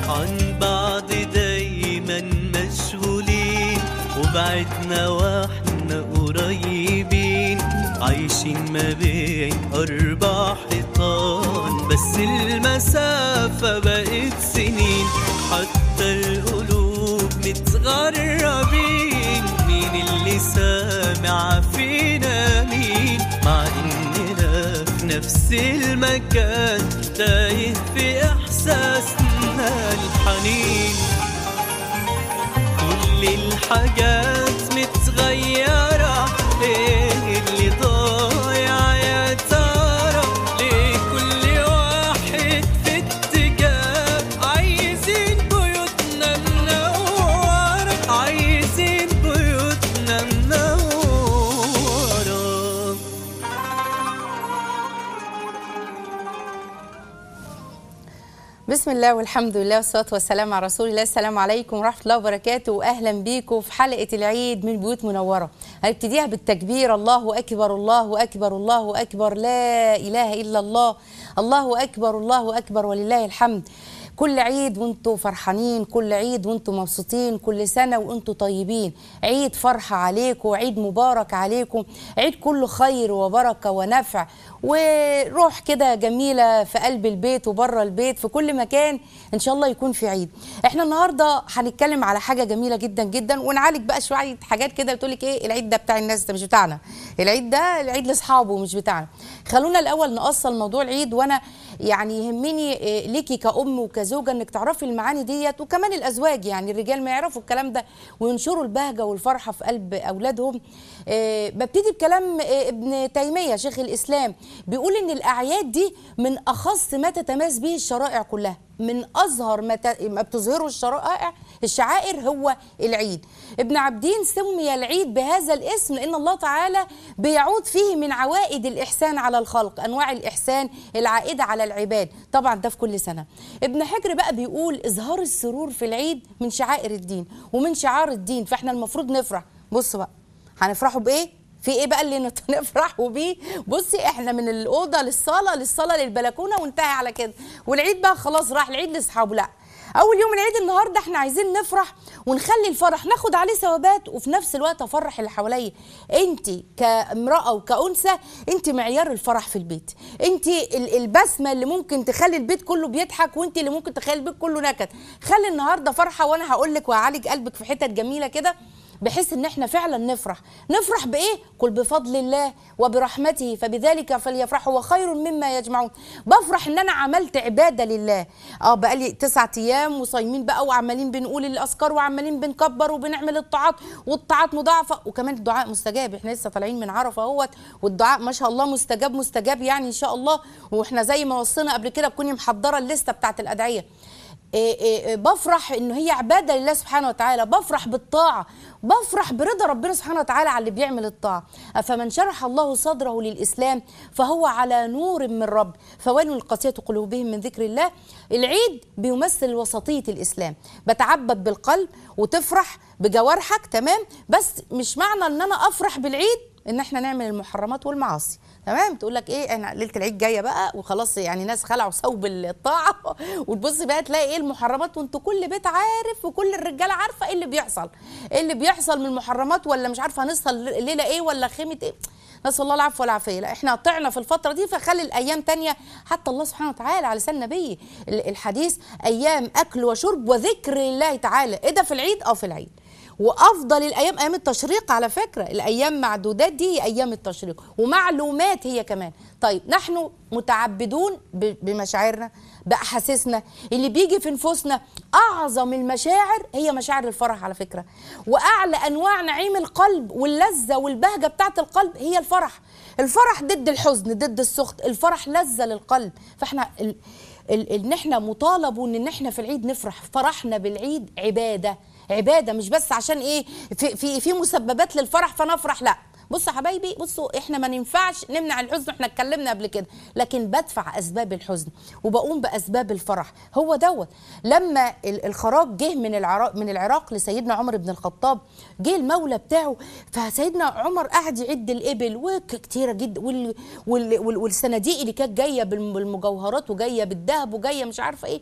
عن بعض دايما مشغولين وبعدنا واحنا قريبين عايشين ما بين أربع حيطان بس المسافة بقت سنين حتى القلوب متغربين مين اللي سامع فينا مين مع إننا في نفس المكان تايه في إحساسنا الحنين كل الحاجات متغيرة ايه اللي ضايع يا ترى ليه كل واحد في اتجاه عايزين بيوتنا منورة عايزين بيوتنا منورة بسم الله والحمد لله والصلاة والسلام على رسول الله السلام عليكم ورحمة الله وبركاته وأهلا بيكم في حلقة العيد من بيوت منورة هنبتديها بالتكبير الله أكبر الله أكبر الله أكبر لا إله إلا الله الله أكبر الله أكبر ولله الحمد كل عيد وانتوا فرحانين كل عيد وانتوا مبسوطين كل سنة وانتوا طيبين عيد فرحة عليكم عيد مبارك عليكم عيد كله خير وبركة ونفع وروح كده جميلة في قلب البيت وبره البيت في كل مكان ان شاء الله يكون في عيد احنا النهاردة هنتكلم على حاجة جميلة جدا جدا ونعالج بقى شوية حاجات كده بتقولك ايه العيد ده بتاع الناس ده مش بتاعنا العيد ده العيد لاصحابه مش بتاعنا خلونا الاول نأصل موضوع العيد وانا يعني يهمني إيه، ليكي كأم وكزوجة انك تعرفي المعاني ديت وكمان الازواج يعني الرجال ما يعرفوا الكلام ده وينشروا البهجة والفرحة في قلب اولادهم إيه، ببتدي بكلام إيه، ابن تيمية شيخ الاسلام بيقول ان الاعياد دي من اخص ما تتميز به الشرائع كلها من اظهر ما ت- ما بتظهره الشرائع الشعائر هو العيد ابن عبدين سمي العيد بهذا الاسم لان الله تعالى بيعود فيه من عوائد الاحسان على الخلق انواع الاحسان العائده على العباد طبعا ده في كل سنه ابن حجر بقى بيقول اظهار السرور في العيد من شعائر الدين ومن شعار الدين فاحنا المفروض نفرح بص بقى هنفرحوا بايه في ايه بقى اللي نت- نفرحوا بيه بصي احنا من الاوضه للصاله للصاله للبلكونه وانتهى على كده والعيد بقى خلاص راح العيد لاصحابه لا اول يوم العيد النهارده احنا عايزين نفرح ونخلي الفرح ناخد عليه ثوابات وفي نفس الوقت افرح اللي حواليا انت كامراه وكانثى انت معيار الفرح في البيت انت ال- البسمه اللي ممكن تخلي البيت كله بيضحك وانت اللي ممكن تخلي البيت كله نكد خلي النهارده فرحه وانا هقول لك وهعالج قلبك في حتت جميله كده بحيث ان احنا فعلا نفرح نفرح بايه قل بفضل الله وبرحمته فبذلك فليفرحوا وخير مما يجمعون بفرح ان انا عملت عباده لله اه بقالي تسعة ايام وصايمين بقى وعمالين بنقول الاذكار وعمالين بنكبر وبنعمل الطاعات والطاعات مضاعفه وكمان الدعاء مستجاب احنا لسه طالعين من عرفه اهوت والدعاء ما شاء الله مستجاب مستجاب يعني ان شاء الله واحنا زي ما وصينا قبل كده تكوني محضره الليسته بتاعت الادعيه إيه إيه إيه بفرح انه هي عباده لله سبحانه وتعالى بفرح بالطاعه بفرح برضا ربنا سبحانه وتعالى على اللي بيعمل الطاعه فمن شرح الله صدره للاسلام فهو على نور من رب فويل القاسيه قلوبهم من ذكر الله العيد بيمثل وسطيه الاسلام بتعبد بالقلب وتفرح بجوارحك تمام بس مش معنى ان انا افرح بالعيد ان احنا نعمل المحرمات والمعاصي تمام تقول لك ايه انا ليله العيد جايه بقى وخلاص يعني ناس خلعوا ثوب الطاعه وتبص بقى تلاقي ايه المحرمات وانتوا كل بيت عارف وكل الرجاله عارفه ايه اللي بيحصل ايه اللي بيحصل من المحرمات ولا مش عارفه هنصحى الليله ايه ولا خيمه ايه نسال الله العفو والعافيه لا احنا طعنا في الفتره دي فخلي الايام تانية حتى الله سبحانه وتعالى على لسان نبيه ال- الحديث ايام اكل وشرب وذكر الله تعالى ايه ده في العيد اه في العيد وافضل الايام ايام التشريق على فكره الايام معدودات دي هي ايام التشريق ومعلومات هي كمان طيب نحن متعبدون ب- بمشاعرنا باحاسيسنا اللي بيجي في نفوسنا اعظم المشاعر هي مشاعر الفرح على فكره واعلى انواع نعيم القلب واللذه والبهجه بتاعت القلب هي الفرح الفرح ضد الحزن ضد السخط الفرح لذه للقلب فاحنا ال... ال... ان احنا مطالبون ان احنا في العيد نفرح فرحنا بالعيد عباده عباده مش بس عشان ايه في في في مسببات للفرح فنفرح لا بصوا يا حبايبي بصوا احنا ما ينفعش نمنع الحزن احنا اتكلمنا قبل كده لكن بدفع اسباب الحزن وبقوم باسباب الفرح هو دوت لما ال- الخراج جه من العراق من العراق لسيدنا عمر بن الخطاب جه المولى بتاعه فسيدنا عمر قعد يعد الابل وكتيره جدا وال وال وال والصناديق اللي كانت جايه بالم- بالمجوهرات وجايه بالذهب وجايه مش عارفه ايه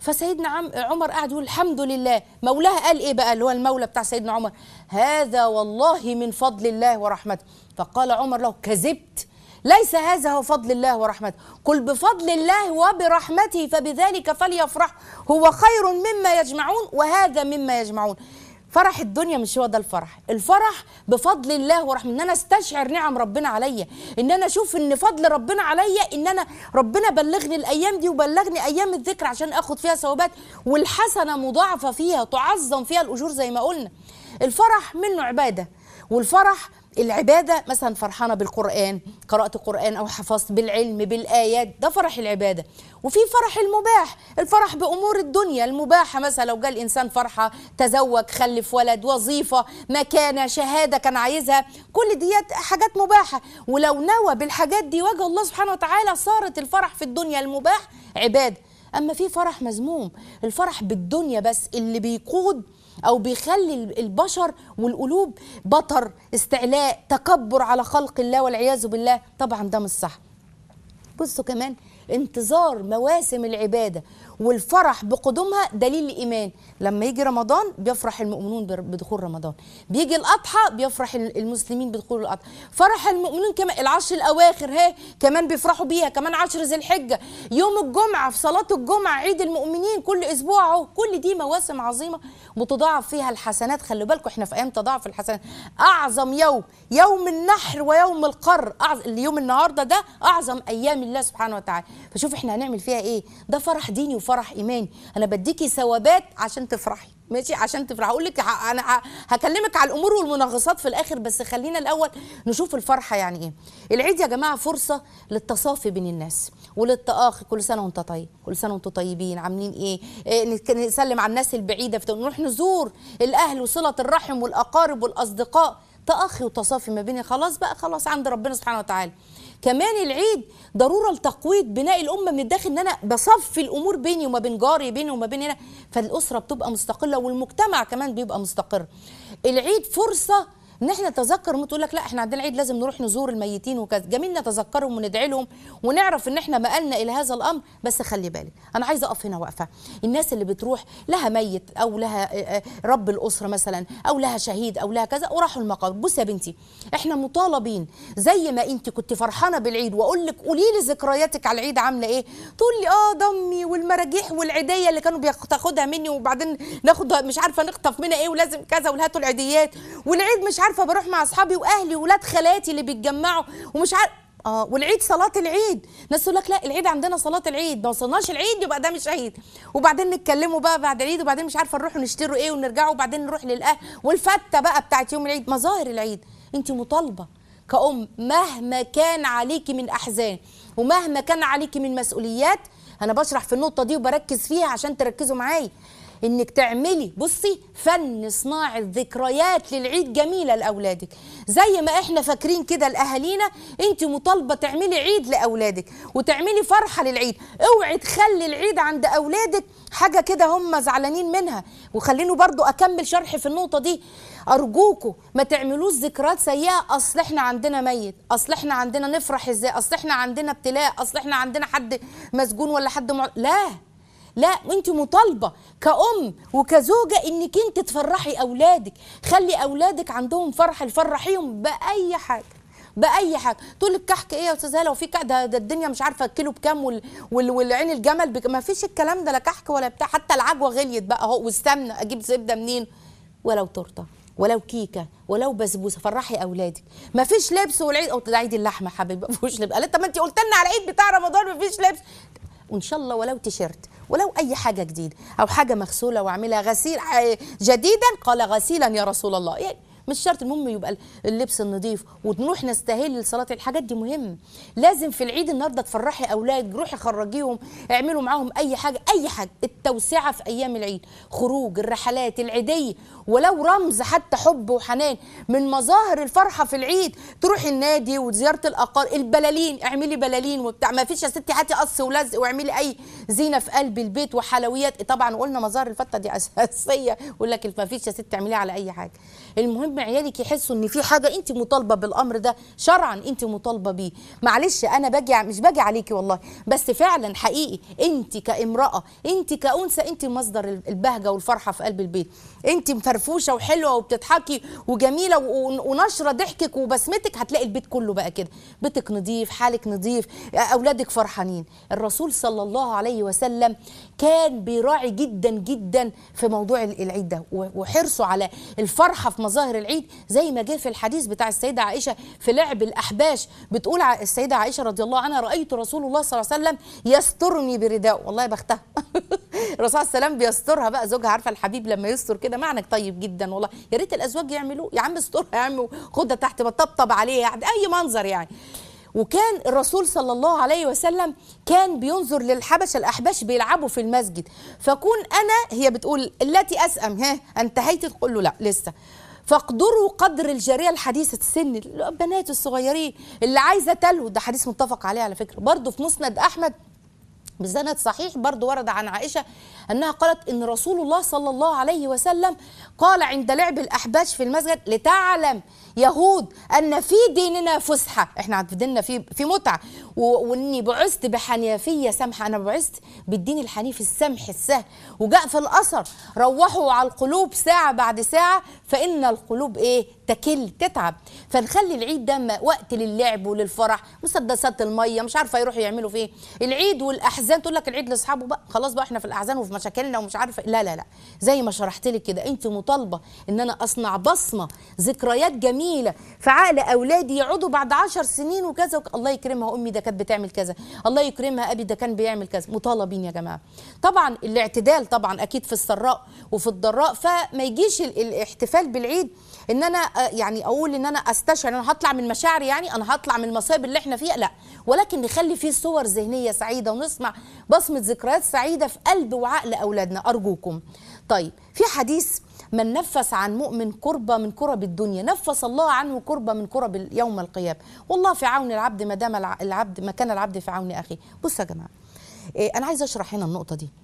فسيدنا عم عمر قاعد يقول الحمد لله مولاها قال ايه بقى اللي هو المولى بتاع سيدنا عمر هذا والله من فضل الله ورحمته فقال عمر له كذبت ليس هذا هو فضل الله ورحمته قل بفضل الله وبرحمته فبذلك فليفرح هو خير مما يجمعون وهذا مما يجمعون فرح الدنيا مش هو ده الفرح الفرح بفضل الله ورحمه ان انا استشعر نعم ربنا عليا ان انا اشوف ان فضل ربنا عليا ان انا ربنا بلغني الايام دي وبلغني ايام الذكر عشان اخد فيها ثوابات والحسنه مضاعفه فيها تعظم فيها الاجور زي ما قلنا الفرح منه عباده والفرح العبادة مثلا فرحانة بالقرآن قرأت القرآن أو حفظت بالعلم بالآيات ده فرح العبادة وفي فرح المباح الفرح بأمور الدنيا المباحة مثلا لو جاء الإنسان فرحة تزوج خلف ولد وظيفة مكانة شهادة كان عايزها كل ديت حاجات مباحة ولو نوى بالحاجات دي وجه الله سبحانه وتعالى صارت الفرح في الدنيا المباح عبادة أما في فرح مذموم الفرح بالدنيا بس اللي بيقود او بيخلي البشر والقلوب بطر استعلاء تكبر على خلق الله والعياذ بالله طبعا ده مش صح بصوا كمان انتظار مواسم العباده والفرح بقدومها دليل الايمان لما يجي رمضان بيفرح المؤمنون بدخول رمضان بيجي الاضحى بيفرح المسلمين بدخول الاضحى فرح المؤمنون كمان العشر الاواخر ها كمان بيفرحوا بيها كمان عشر ذي الحجه يوم الجمعه في صلاه الجمعه عيد المؤمنين كل اسبوع اهو كل دي مواسم عظيمه متضاعف فيها الحسنات خلي بالكم احنا في ايام تضاعف الحسنات اعظم يوم يوم النحر ويوم القر أعظم اليوم النهارده ده اعظم ايام الله سبحانه وتعالى فشوف احنا هنعمل فيها ايه ده فرح ديني وفرح ايماني انا بديكي ثوابات عشان تفرحي ماشي عشان تفرحي هقول لك انا هكلمك على الامور والمنغصات في الاخر بس خلينا الاول نشوف الفرحه يعني ايه العيد يا جماعه فرصه للتصافي بين الناس وللتآخي كل سنه وانت طيب كل سنه وانتم طيبين عاملين ايه, إيه نسلم على الناس البعيده نروح نزور الاهل وصله الرحم والاقارب والاصدقاء تأخي وتصافي ما بين خلاص بقى خلاص عند ربنا سبحانه وتعالى كمان العيد ضروره لتقويض بناء الامه من الداخل ان انا بصفي الامور بيني وما بين جاري بيني وما بين هنا فالاسره بتبقى مستقله والمجتمع كمان بيبقى مستقر العيد فرصه ان احنا نتذكر تقول لك لا احنا عندنا عيد لازم نروح نزور الميتين وكذا جميل نتذكرهم وندعي لهم ونعرف ان احنا مقالنا الى هذا الامر بس خلي بالك انا عايزه اقف هنا واقفه الناس اللي بتروح لها ميت او لها رب الاسره مثلا او لها شهيد او لها كذا وراحوا المقابر بصي يا بنتي احنا مطالبين زي ما انت كنت فرحانه بالعيد واقول لك قولي لي ذكرياتك على العيد عامله ايه تقول لي اه ضمي والمراجيح والعيديه اللي كانوا بتاخدها مني وبعدين ناخد مش عارفه نخطف منها ايه ولازم كذا وهاتوا العيديات والعيد مش عارفه بروح مع اصحابي واهلي وولاد خالاتي اللي بيتجمعوا ومش عارف اه والعيد صلاه العيد ناس تقول لك لا العيد عندنا صلاه العيد ما وصلناش العيد يبقى ده مش عيد وبعدين نتكلموا بقى بعد العيد وبعدين مش عارفه نروح نشتروا ايه ونرجعوا وبعدين نروح للاهل والفته بقى بتاعت يوم العيد مظاهر العيد انت مطالبه كأم مهما كان عليكي من احزان ومهما كان عليكي من مسؤوليات انا بشرح في النقطه دي وبركز فيها عشان تركزوا معايا انك تعملي بصي فن صناعه ذكريات للعيد جميله لاولادك زي ما احنا فاكرين كده لاهالينا انت مطالبه تعملي عيد لاولادك وتعملي فرحه للعيد اوعي تخلي العيد عند اولادك حاجه كده هم زعلانين منها وخليني برضو اكمل شرح في النقطه دي ارجوكوا ما تعملوش ذكريات سيئه اصل احنا عندنا ميت اصل احنا عندنا نفرح ازاي اصل احنا عندنا ابتلاء اصل احنا عندنا حد مسجون ولا حد مع... لا لا انت مطالبه كأم وكزوجه انك انت تفرحي اولادك خلي اولادك عندهم فرح فرحيهم باي حاجه باي حاجه تقول لك كحك ايه يا استاذه لو في كحك ده, ده الدنيا مش عارفه الكيلو بكام وال وال والعين الجمل بك ما فيش الكلام ده لا كحك ولا بتاع حتى العجوه غليت بقى اهو والسمنه اجيب زبده منين ولو تورته ولو كيكه ولو بسبوسه فرحي اولادك ما فيش لبس والعيد او ده عيد اللحمه حبيبي ما فيهوش لبس قالت طب ما انت قلت لنا على العيد بتاع رمضان ما فيش لبس وان شاء الله ولو تيشيرت ولو اي حاجه جديده او حاجه مغسوله واعملها غسيل جديدا قال غسيلا يا رسول الله يعني مش شرط المهم يبقى اللبس النظيف ونروح نستهل لصلاه الحاجات دي مهم لازم في العيد النهارده تفرحي اولاد روحي خرجيهم اعملوا معاهم اي حاجه اي حاجه التوسعه في ايام العيد خروج الرحلات العيديه ولو رمز حتى حب وحنان من مظاهر الفرحه في العيد تروحي النادي وزياره الاقارب البلالين اعملي بلالين وبتاع ما فيش يا ستي هاتي قص ولزق واعملي اي زينه في قلب البيت وحلويات طبعا قلنا مظاهر الفته دي اساسيه يقول لك ما فيش يا ستي اعمليها على اي حاجه المهم المهم عيالك يحسوا ان في حاجه انت مطالبه بالامر ده شرعا انت مطالبه بيه معلش انا باجي مش باجي عليكي والله بس فعلا حقيقي انت كامراه انت كانثى انت مصدر البهجه والفرحه في قلب البيت انت مفرفوشه وحلوه وبتضحكي وجميله و- ونشره ضحكك وبسمتك هتلاقي البيت كله بقى كده بيتك نظيف حالك نظيف اولادك فرحانين الرسول صلى الله عليه وسلم كان بيراعي جدا جدا في موضوع ال- العيد ده و- وحرصه على الفرحه في مظاهر العيد زي ما جه في الحديث بتاع السيده عائشه في لعب الاحباش بتقول ع- السيده عائشه رضي الله عنها رايت رسول الله صلى الله عليه وسلم يسترني برداء والله يا بختها الرسول صلى الله عليه وسلم بيسترها بقى زوجها عارفه الحبيب لما يستر كده معنى طيب جدا والله يا ريت الازواج يعملوه يا عم استرها يا عم خدها تحت بطبطب عليها يعني اي منظر يعني وكان الرسول صلى الله عليه وسلم كان بينظر للحبش الاحباش بيلعبوا في المسجد فكون انا هي بتقول التي اسأم ها انتهيت تقول له لا لسه فاقدروا قدر الجاريه الحديثه السن البنات الصغيرين اللي عايزه تلهو ده حديث متفق عليه على فكره برضه في مسند احمد بسند صحيح برضو ورد عن عائشة أنها قالت إن رسول الله صلى الله عليه وسلم قال عند لعب الأحباش في المسجد لتعلم يهود أن في ديننا فسحة إحنا في ديننا في في متعة و- وإني بعثت بحنيفية سمحة أنا بعثت بالدين الحنيف السمح السهل وجاء في الأثر روحوا على القلوب ساعة بعد ساعة فإن القلوب إيه تكل تتعب فنخلي العيد ده م- وقت للعب وللفرح مسدسات الميه مش عارفه يروحوا يعملوا فيه العيد والاحزان تقول لك العيد لاصحابه بقى خلاص بقى احنا في الاحزان وفي مشاكلنا ومش عارفه لا لا لا زي ما شرحت لك كده انت مطالبه ان انا اصنع بصمه ذكريات جميله في عقل اولادي يقعدوا بعد عشر سنين وكذا وك... الله يكرمها امي ده كانت بتعمل كذا الله يكرمها ابي ده كان بيعمل كذا مطالبين يا جماعه طبعا الاعتدال طبعا اكيد في السراء وفي الضراء فما يجيش ال- الاحتفال بالعيد ان انا آه، يعني اقول ان انا استشعر ان انا هطلع من مشاعري يعني انا هطلع من المصايب اللي احنا فيها لا ولكن نخلي فيه صور ذهنيه سعيده ونسمع بصمه ذكريات سعيده في قلب وعقل اولادنا ارجوكم طيب في حديث من نفس عن مؤمن كربة من كرب الدنيا نفس الله عنه كربة من كرب يوم القيامة والله في عون العبد ما دام الع- العبد ما كان العبد في عون أخيه بصوا يا جماعة إيه أنا عايزة أشرح هنا النقطة دي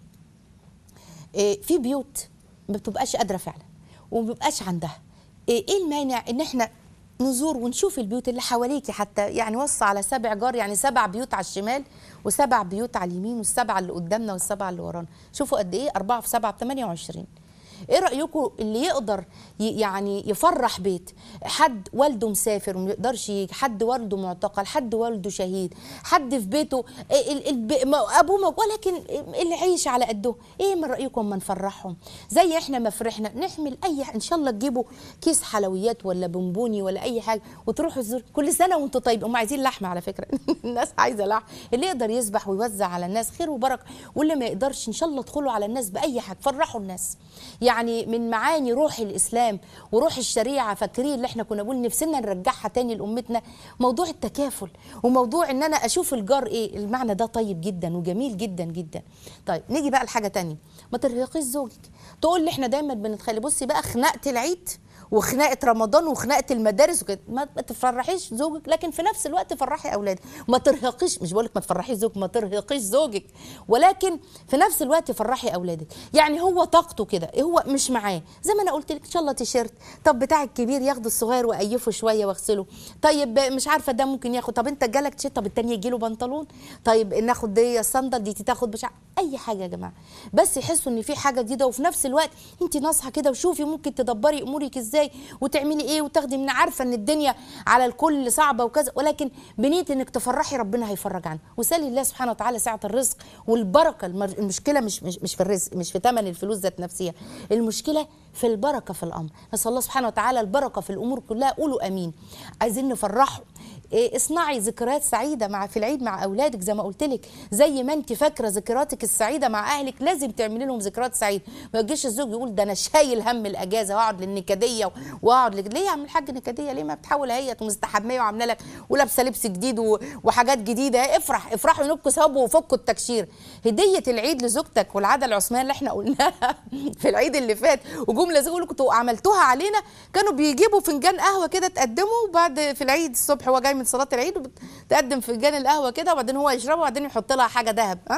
إيه في بيوت ما بتبقاش قادره فعلا وما بيبقاش عندها ايه إيه المانع ان احنا نزور ونشوف البيوت اللي حواليكي حتى يعني وصى على سبع جار يعني سبع بيوت على الشمال وسبع بيوت على اليمين والسبعه اللي قدامنا والسبعه اللي ورانا شوفوا قد ايه أربعة في سبعة ب 28 ايه رايكم اللي يقدر ي- يعني يفرح بيت حد والده مسافر وما يقدرش يجي حد والده معتقل حد والده شهيد حد في بيته ال- ال- ما- ابوه موجود ولكن العيش على قده ايه من رايكم ما نفرحهم زي احنا ما فرحنا نحمل اي ان شاء الله تجيبوا كيس حلويات ولا بونبوني ولا اي حاجه وتروحوا تزوروا كل سنه وانتم طيب هم عايزين لحمه على فكره الناس عايزه لحم اللي يقدر يذبح ويوزع على الناس خير وبركه واللي ما يقدرش ان شاء الله ادخلوا على الناس باي حاجه فرحوا الناس يعني من معاني روح الاسلام وروح الشريعه فاكرين اللي احنا كنا بنقول نفسنا نرجعها تاني لامتنا موضوع التكافل وموضوع ان انا اشوف الجار ايه المعنى ده طيب جدا وجميل جدا جدا طيب نيجي بقى لحاجه تانية ما ترهقيش زوجك تقول لي احنا دايما بنتخلي بصي بقى خناقه العيد وخناقه رمضان وخناقه المدارس وكده ما ما تفرحيش زوجك لكن في نفس الوقت فرحي اولادك ما ترهقيش مش بقولك ما تفرحيش زوجك ما ترهقيش زوجك ولكن في نفس الوقت فرحي اولادك يعني هو طاقته كده هو مش معاه زي ما انا قلت لك ان شاء الله تيشيرت طب بتاع الكبير ياخد الصغير وايفه شويه واغسله طيب مش عارفه ده ممكن ياخد طب انت جالك تيشيرت طب التاني يجي له بنطلون طيب ناخد دي الصندل دي تاخد مش عارفة. اي حاجه يا جماعه بس يحسوا ان في حاجه جديده وفي نفس الوقت انت ناصحه كده وشوفي ممكن تدبري امورك ازاي وتعملي ايه وتاخدي من عارفه ان الدنيا على الكل صعبه وكذا ولكن بنيه انك تفرحي ربنا هيفرج عنها وسالي الله سبحانه وتعالى سعه الرزق والبركه المر- المشكله مش مش مش في الرزق مش في ثمن الفلوس ذات نفسها المشكله في البركه في الامر نسال الله سبحانه وتعالى البركه في الامور كلها قولوا امين عايزين نفرحوا إيه، اصنعي ذكريات سعيده مع في العيد مع اولادك زي ما قلت لك زي ما انت فاكره ذكرياتك السعيده مع اهلك لازم تعملي لهم ذكريات سعيده ما يجيش الزوج يقول ده انا شايل هم الاجازه واقعد للنكديه واقعد لك... ليه يا عم الحاج نكديه ليه ما بتحاول هي ومستحميه وعامله لك ولابسه لبس جديد و... وحاجات جديده افرح افرحوا ينكوا ثواب وفكوا التكشير هديه العيد لزوجتك والعاده العثمانيه اللي احنا قلناها في العيد اللي فات وجمله زي كنتوا عملتوها علينا كانوا بيجيبوا فنجان قهوه كده تقدمه وبعد في العيد الصبح هو جاي من صلاه العيد وتقدم فنجان القهوه كده وبعدين هو يشربه وبعدين يحط لها حاجه ذهب ها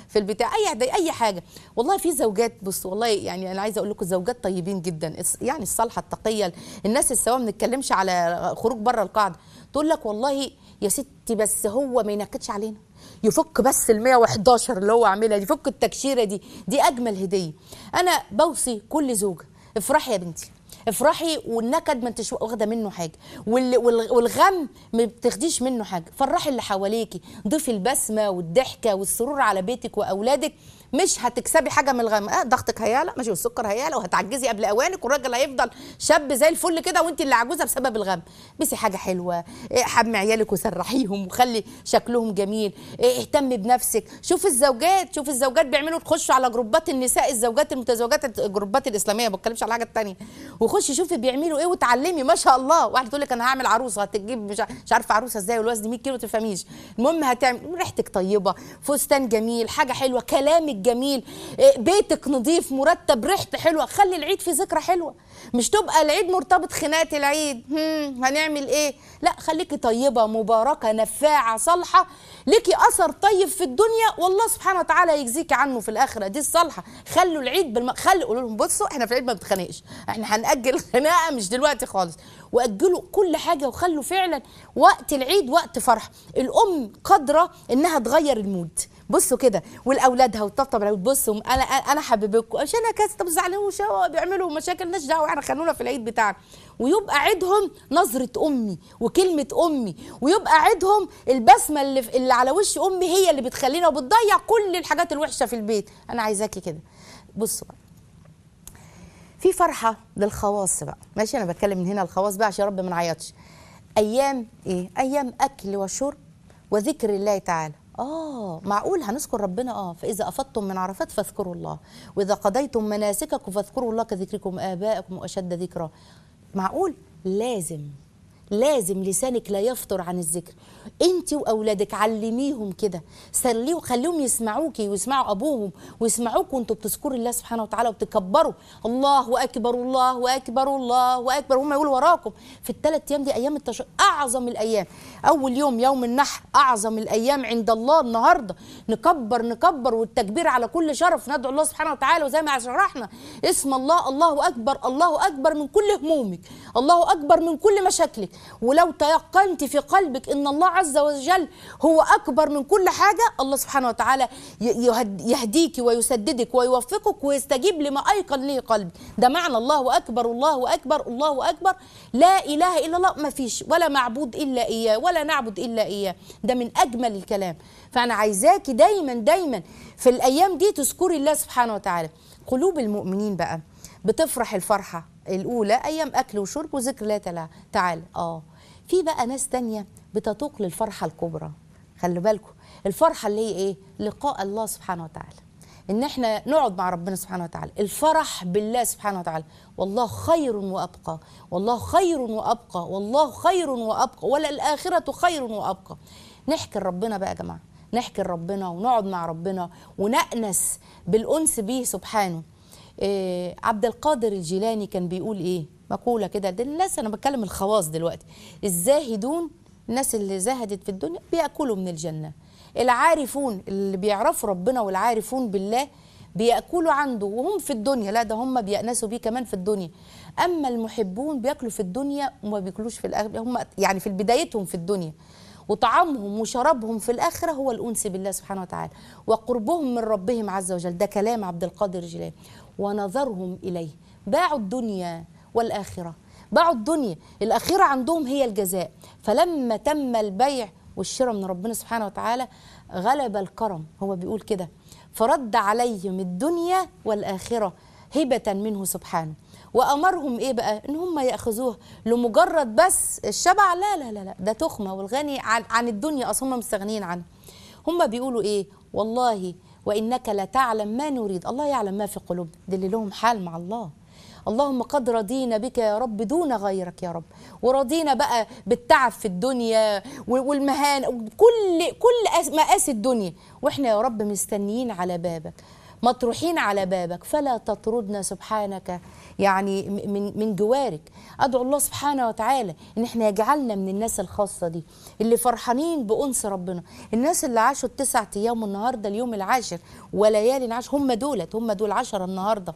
في البتاع اي هدية اي حاجه والله في زوجات بص والله يعني انا عايزه اقول لكم زوجات طيبين جدا الس- يعني الصالحه التقيه الناس السواء ما بنتكلمش على خروج بره القاعده تقول لك والله يا ستي بس هو ما ينكدش علينا يفك بس ال 111 اللي هو عاملها دي يفك التكشيره دي دي اجمل هديه انا بوصي كل زوجه افرحي يا بنتي افرحي والنكد ما انتش واخده منه حاجه وال- وال- والغم ما بتاخديش منه حاجه فرحي اللي حواليكي ضيفي البسمه والضحكه والسرور على بيتك واولادك مش هتكسبي حاجه من الغم اه ضغطك هيعلى ماشي والسكر هيعلى وهتعجزي قبل اوانك والراجل هيفضل شاب زي الفل كده وانت اللي عجوزه بسبب الغم بسي حاجه حلوه إيه، حمي عيالك وسرحيهم وخلي شكلهم جميل إيه، اهتمي بنفسك شوف الزوجات شوف الزوجات بيعملوا تخشوا على جروبات النساء الزوجات المتزوجات الجروبات الاسلاميه ما بتكلمش على حاجه تانية وخشي شوفي بيعملوا ايه وتعلمي ما شاء الله واحده تقول لك انا هعمل عروسه هتجيب مش ع- مش عارفه عروسه ازاي والوزن 100 كيلو تفهميش المهم هتعمل ريحتك طيبه فستان جميل حاجه حلوه كلامك جميل إيه، بيتك نظيف مرتب ريحته حلوه خلي العيد في ذكرى حلوه مش تبقى العيد مرتبط خناقه العيد هم هنعمل ايه لا خليكي طيبه مباركه نفاعه صالحه ليكي اثر طيب في الدنيا والله سبحانه وتعالى يجزيكي عنه في الاخره دي الصالحه خلوا العيد بالم... خلوا قولوا لهم بصوا احنا في العيد ما بنتخانقش احنا هنأجل الخناقه مش دلوقتي خالص واجلوا كل حاجه وخلوا فعلا وقت العيد وقت فرح الام قادره انها تغير المود بصوا كده ولاولادها وتطبطب عليهم بصوا انا انا حبيبكم عشان انا كاس طب زعلانوش هو بيعملوا مشاكل مالناش دعوه احنا خلونا في العيد بتاعنا ويبقى عيدهم نظره امي وكلمه امي ويبقى عيدهم البسمه اللي, في اللي على وش امي هي اللي بتخلينا وبتضيع كل الحاجات الوحشه في البيت انا عايزاكي كده بصوا بقى في فرحه للخواص بقى ماشي انا بتكلم من هنا الخواص بقى عشان يا رب ما نعيطش ايام ايه ايام اكل وشرب وذكر الله تعالى اه معقول هنذكر ربنا اه فاذا افضتم من عرفات فاذكروا الله واذا قضيتم مناسككم فاذكروا الله كذكركم اباءكم واشد ذكرا معقول لازم لازم لسانك لا يفطر عن الذكر انت واولادك علميهم كده سليوا خليهم يسمعوكي ويسمعوا ابوهم ويسمعوك وانتوا بتذكروا الله سبحانه وتعالى وبتكبروا الله اكبر الله اكبر الله اكبر هم يقولوا وراكم في الثلاث ايام دي ايام التش... اعظم الايام اول يوم يوم النحر اعظم الايام عند الله النهارده نكبر نكبر والتكبير على كل شرف ندعو الله سبحانه وتعالى وزي ما شرحنا اسم الله الله اكبر الله اكبر من كل همومك الله اكبر من كل مشاكلك ولو تيقنت في قلبك ان الله عز وجل هو اكبر من كل حاجه الله سبحانه وتعالى ي- يهد- يهديك ويسددك ويوفقك ويستجيب لما ايقن له قلبك ده معنى الله اكبر الله اكبر الله اكبر لا اله الا الله ما فيش ولا معبود الا اياه ولا نعبد الا اياه ده من اجمل الكلام فانا عايزاكي دايما دايما في الايام دي تذكري الله سبحانه وتعالى قلوب المؤمنين بقى بتفرح الفرحه الاولى ايام اكل وشرب وذكر الله تعالى تعالى اه في بقى ناس تانية بتتوق للفرحه الكبرى خلي بالكم الفرحه اللي هي ايه لقاء الله سبحانه وتعالى ان احنا نقعد مع ربنا سبحانه وتعالى الفرح بالله سبحانه وتعالى والله خير وابقى والله خير وابقى والله خير وابقى ولا الاخره خير وابقى نحكي لربنا بقى يا جماعه نحكي لربنا ونقعد مع ربنا ونأنس بالأنس به سبحانه إيه عبد القادر الجيلاني كان بيقول ايه مقولة كده ده الناس انا بتكلم الخواص دلوقتي الزاهدون الناس اللي زهدت في الدنيا بيأكلوا من الجنة العارفون اللي بيعرفوا ربنا والعارفون بالله بيأكلوا عنده وهم في الدنيا لا ده هم بيأنسوا بيه كمان في الدنيا أما المحبون بياكلوا في الدنيا وما بياكلوش في الآخرة هم يعني في بدايتهم في الدنيا وطعامهم وشرابهم في الآخرة هو الأنس بالله سبحانه وتعالى وقربهم من ربهم عز وجل ده كلام عبد القادر الجيلاني ونظرهم إليه باعوا الدنيا والآخرة باعوا الدنيا الآخرة عندهم هي الجزاء فلما تم البيع والشراء من ربنا سبحانه وتعالى غلب الكرم هو بيقول كده فرد عليهم الدنيا والآخرة هبة منه سبحانه وأمرهم إيه بقى إن هم يأخذوها لمجرد بس الشبع لا لا لا, لا ده تخمة والغني عن, عن الدنيا أصلا هم مستغنين عنها هم بيقولوا إيه والله وإنك لتعلم ما نريد الله يعلم ما في قلوب ده اللي لهم حال مع الله اللهم قد رضينا بك يا رب دون غيرك يا رب ورضينا بقى بالتعب في الدنيا والمهان كل كل مآسي الدنيا واحنا يا رب مستنيين على بابك مطروحين على بابك فلا تطردنا سبحانك يعني م- من من جوارك ادعو الله سبحانه وتعالى ان احنا يجعلنا من الناس الخاصه دي اللي فرحانين بانس ربنا الناس اللي عاشوا التسع ايام والنهارده اليوم العاشر وليالي عاشر هم دولت هم دول عشرة النهارده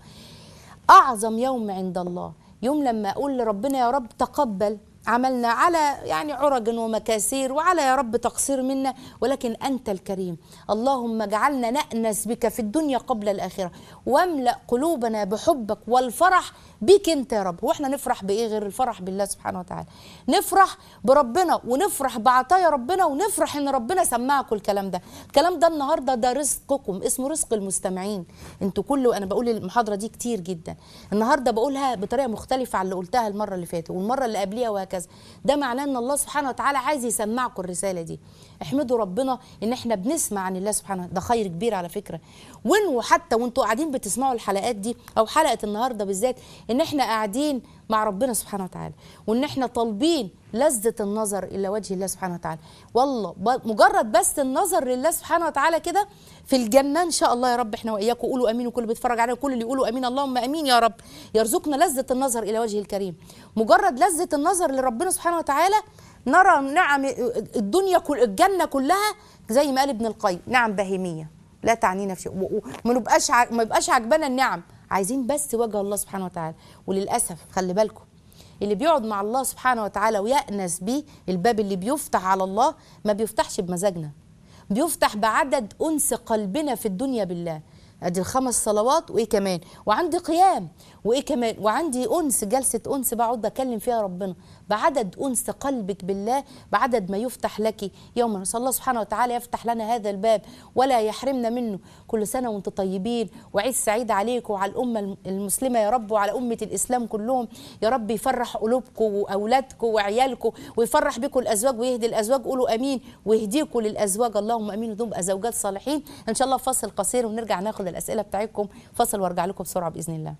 اعظم يوم عند الله يوم لما اقول لربنا يا رب تقبل عملنا على يعني عرج ومكاسير وعلى يا رب تقصير منا ولكن انت الكريم اللهم اجعلنا نأنس بك في الدنيا قبل الاخره واملا قلوبنا بحبك والفرح بك انت يا رب واحنا نفرح بايه غير الفرح بالله سبحانه وتعالى نفرح بربنا ونفرح بعطايا ربنا ونفرح ان ربنا سمعكم الكلام ده الكلام ده النهارده ده رزقكم اسمه رزق المستمعين انتوا كله انا بقول المحاضره دي كتير جدا النهارده بقولها بطريقه مختلفه عن اللي قلتها المره اللي فاتت والمره اللي قبليها وهكذا ده معناه ان الله سبحانه وتعالى عايز يسمعكم الرساله دي احمدوا ربنا ان احنا بنسمع عن الله سبحانه ده خير كبير على فكره وانوا حتى وانتوا قاعدين بتسمعوا الحلقات دي او حلقه النهارده بالذات ان احنا قاعدين مع ربنا سبحانه وتعالى وان احنا طالبين لذة النظر إلى وجه الله سبحانه وتعالى والله ب- مجرد بس النظر لله سبحانه وتعالى كده في الجنة إن شاء الله يا رب إحنا وإياكم قولوا أمين وكل اللي بيتفرج علينا وكل اللي يقولوا أمين اللهم أمين يا رب يرزقنا لذة النظر إلى وجه الكريم مجرد لذة النظر لربنا سبحانه وتعالى نرى نعم الدنيا كل الجنة كلها زي ما قال ابن القيم نعم بهيمية لا تعنينا في شيء و- و- وما نبقاش ع- ما يبقاش عجبانا النعم عايزين بس وجه الله سبحانه وتعالى وللأسف خلي بالكم اللي بيقعد مع الله سبحانه وتعالى ويأنس بيه الباب اللي بيفتح على الله ما بيفتحش بمزاجنا بيفتح بعدد أنس قلبنا في الدنيا بالله ادي الخمس صلوات وايه كمان وعندي قيام وايه كمان وعندي انس جلسه انس بقعد اكلم فيها ربنا بعدد انس قلبك بالله بعدد ما يفتح لك يوما نسال الله سبحانه وتعالى يفتح لنا هذا الباب ولا يحرمنا منه كل سنه وانتم طيبين وعيد سعيد عليكم وعلى الامه المسلمه يا رب وعلى امه الاسلام كلهم يا رب يفرح قلوبكم واولادكم وعيالكم ويفرح بكم الازواج ويهدي الازواج قولوا امين ويهديكم للازواج اللهم امين ونبقى زوجات صالحين ان شاء الله فاصل قصير ونرجع ناخد الاسئله بتاعتكم فاصل وارجع لكم بسرعه باذن الله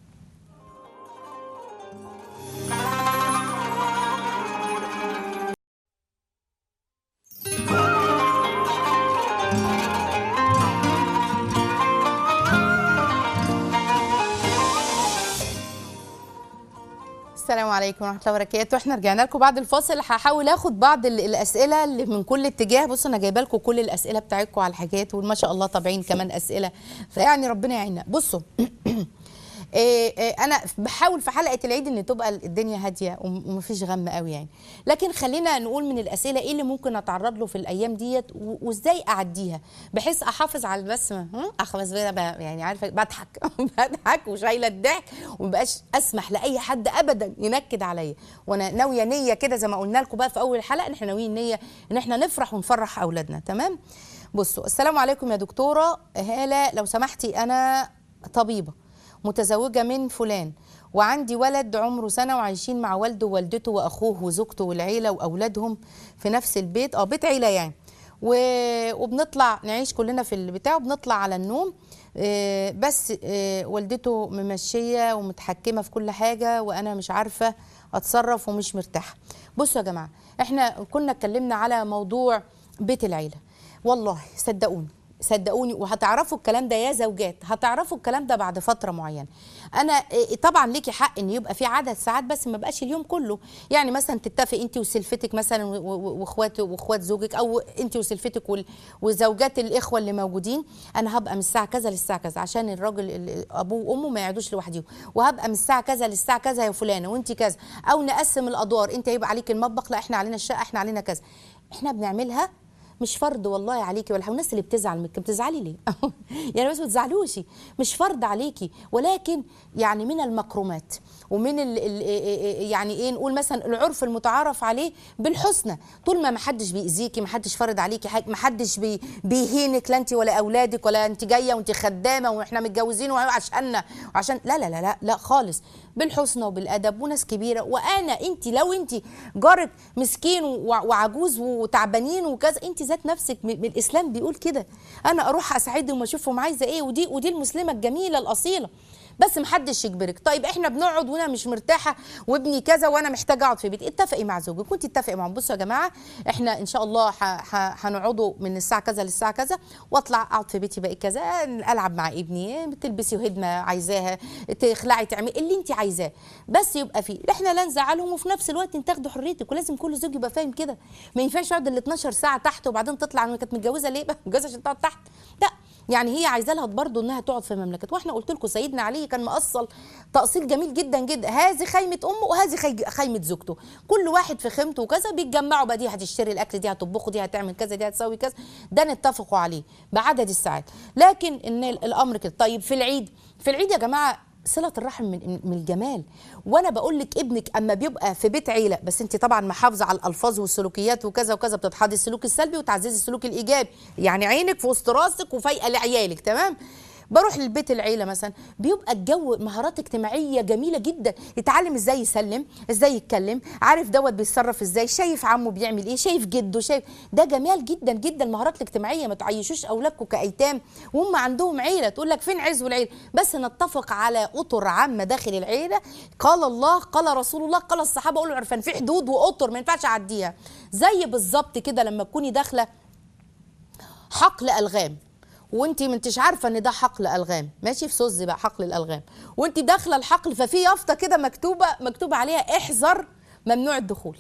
السلام عليكم ورحمه الله وبركاته احنا رجعنا لكم بعد الفاصل هحاول اخد بعض ال- الاسئله اللي من كل اتجاه بصوا انا جايبه لكم كل الاسئله بتاعتكم على الحاجات وما شاء الله طابعين كمان اسئله فيعني ربنا يعيننا بصوا إيه إيه انا بحاول في حلقه العيد ان تبقى الدنيا هاديه وم- ومفيش غم قوي يعني لكن خلينا نقول من الاسئله ايه اللي ممكن اتعرض له في الايام ديت و- وازاي اعديها بحيث احافظ على البسمه هم؟ اخلص بقى بقى- يعني عارفه بضحك بضحك وشايله الضحك ومبقاش اسمح لاي حد ابدا ينكد عليا وانا ناويه نيه كده زي ما قلنا لكم بقى في اول الحلقه ان احنا ناويين نيه ان احنا نفرح ونفرح اولادنا تمام بصوا السلام عليكم يا دكتوره هاله لو سمحتي انا طبيبه متزوجة من فلان وعندي ولد عمره سنة وعايشين مع والده ووالدته وأخوه وزوجته والعيلة وأولادهم في نفس البيت اه بيت عيلة يعني و... وبنطلع نعيش كلنا في البتاع وبنطلع على النوم آه، بس آه، والدته ممشية ومتحكمة في كل حاجة وأنا مش عارفة أتصرف ومش مرتاحة بصوا يا جماعة احنا كنا اتكلمنا على موضوع بيت العيلة والله صدقوني صدقوني وهتعرفوا الكلام ده يا زوجات هتعرفوا الكلام ده بعد فتره معينه انا إيه، طبعا ليكي حق ان يبقى في عدد ساعات بس ما بقاش اليوم كله يعني مثلا تتفق انت وسلفتك مثلا و- و- واخوات واخوات زوجك او انت وسلفتك وال- وزوجات الاخوه اللي موجودين انا هبقى من الساعه كذا للساعه كذا عشان الراجل ال- ابوه وامه ما يقعدوش لوحدهم وهبقى من الساعه كذا للساعه كذا يا فلانه وانت كذا او نقسم الادوار انت هيبقى عليك المطبخ لا احنا علينا الشقه احنا علينا كذا احنا بنعملها مش فرض والله عليكي ولا الناس اللي بتزعل منك بتزعلي ليه يعني بس ما تزعلوش مش فرض عليكي ولكن يعني من المكرمات ومن ال ال يعني ايه نقول مثلا العرف المتعارف عليه بالحسنى طول ما ما حدش بيأذيكي ما حدش فرض عليكي حاجه ما حدش بي بيهينك لا انت ولا اولادك ولا انت جايه وانت خدامه واحنا متجوزين وعشاننا وعشان لا لا لا لا لا خالص بالحسنى وبالادب وناس كبيره وانا انت لو انت جارك مسكين وع- وعجوز وتعبانين وكذا انت ذات نفسك م- من الاسلام بيقول كده انا اروح اساعدهم واشوفهم عايزه ايه ودي ودي المسلمه الجميله الاصيله بس محدش يجبرك طيب احنا بنقعد وانا مش مرتاحه وابني كذا وانا محتاجه اقعد في بيتي اتفقي مع زوجك كنت اتفقي معهم بصوا يا جماعه احنا ان شاء الله ح- ح- هنقعدوا من الساعه كذا للساعه كذا واطلع اقعد في بيتي باقي كذا العب مع ابني تلبسي هدمه عايزاها تخلعي تعملي اللي انت عايزاه بس يبقى فيه احنا لا نزعلهم وفي نفس الوقت انت تاخدوا حريتك ولازم كل زوج يبقى فاهم كده ما ينفعش يقعد ال 12 ساعه تحت وبعدين تطلع انا كانت متجوزه ليه بقى متجوزه عشان تقعد تحت لا يعني هي عايزه لها برضه انها تقعد في مملكه واحنا قلت لكم سيدنا علي كان مأصل تأصيل جميل جدا جدا هذه خيمه امه وهذه خي- خيمه زوجته كل واحد في خيمته وكذا بيتجمعوا بقى دي هتشتري الاكل دي هتطبخه دي هتعمل كذا دي هتسوي كذا ده نتفقوا عليه بعدد الساعات لكن ان ال- الامر كده طيب في العيد في العيد يا جماعه صلة الرحم من من الجمال وانا بقول لك ابنك اما بيبقى في بيت عيله بس انت طبعا محافظه على الالفاظ والسلوكيات وكذا وكذا بتدحضي السلوك السلبي وتعززي السلوك الايجابي يعني عينك في وسط راسك وفايقه لعيالك تمام بروح للبيت العيله مثلا بيبقى الجو مهارات اجتماعيه جميله جدا يتعلم ازاي يسلم ازاي يتكلم عارف دوت بيتصرف ازاي شايف عمه بيعمل ايه شايف جده شايف ده جمال جدا جدا المهارات الاجتماعيه ما تعيشوش اولادكم كايتام وهم عندهم عيله تقول لك فين عز العيله بس نتفق على اطر عامه داخل العيله قال الله قال رسول الله قال الصحابه قولوا عرفان في حدود واطر ما ينفعش اعديها زي بالظبط كده لما تكوني داخله حقل الغام وانت ما انتش عارفه ان ده حقل الغام ماشي في سوز بقى حقل الالغام وانت داخله الحقل ففي يافطه كده مكتوبه مكتوب عليها احذر ممنوع الدخول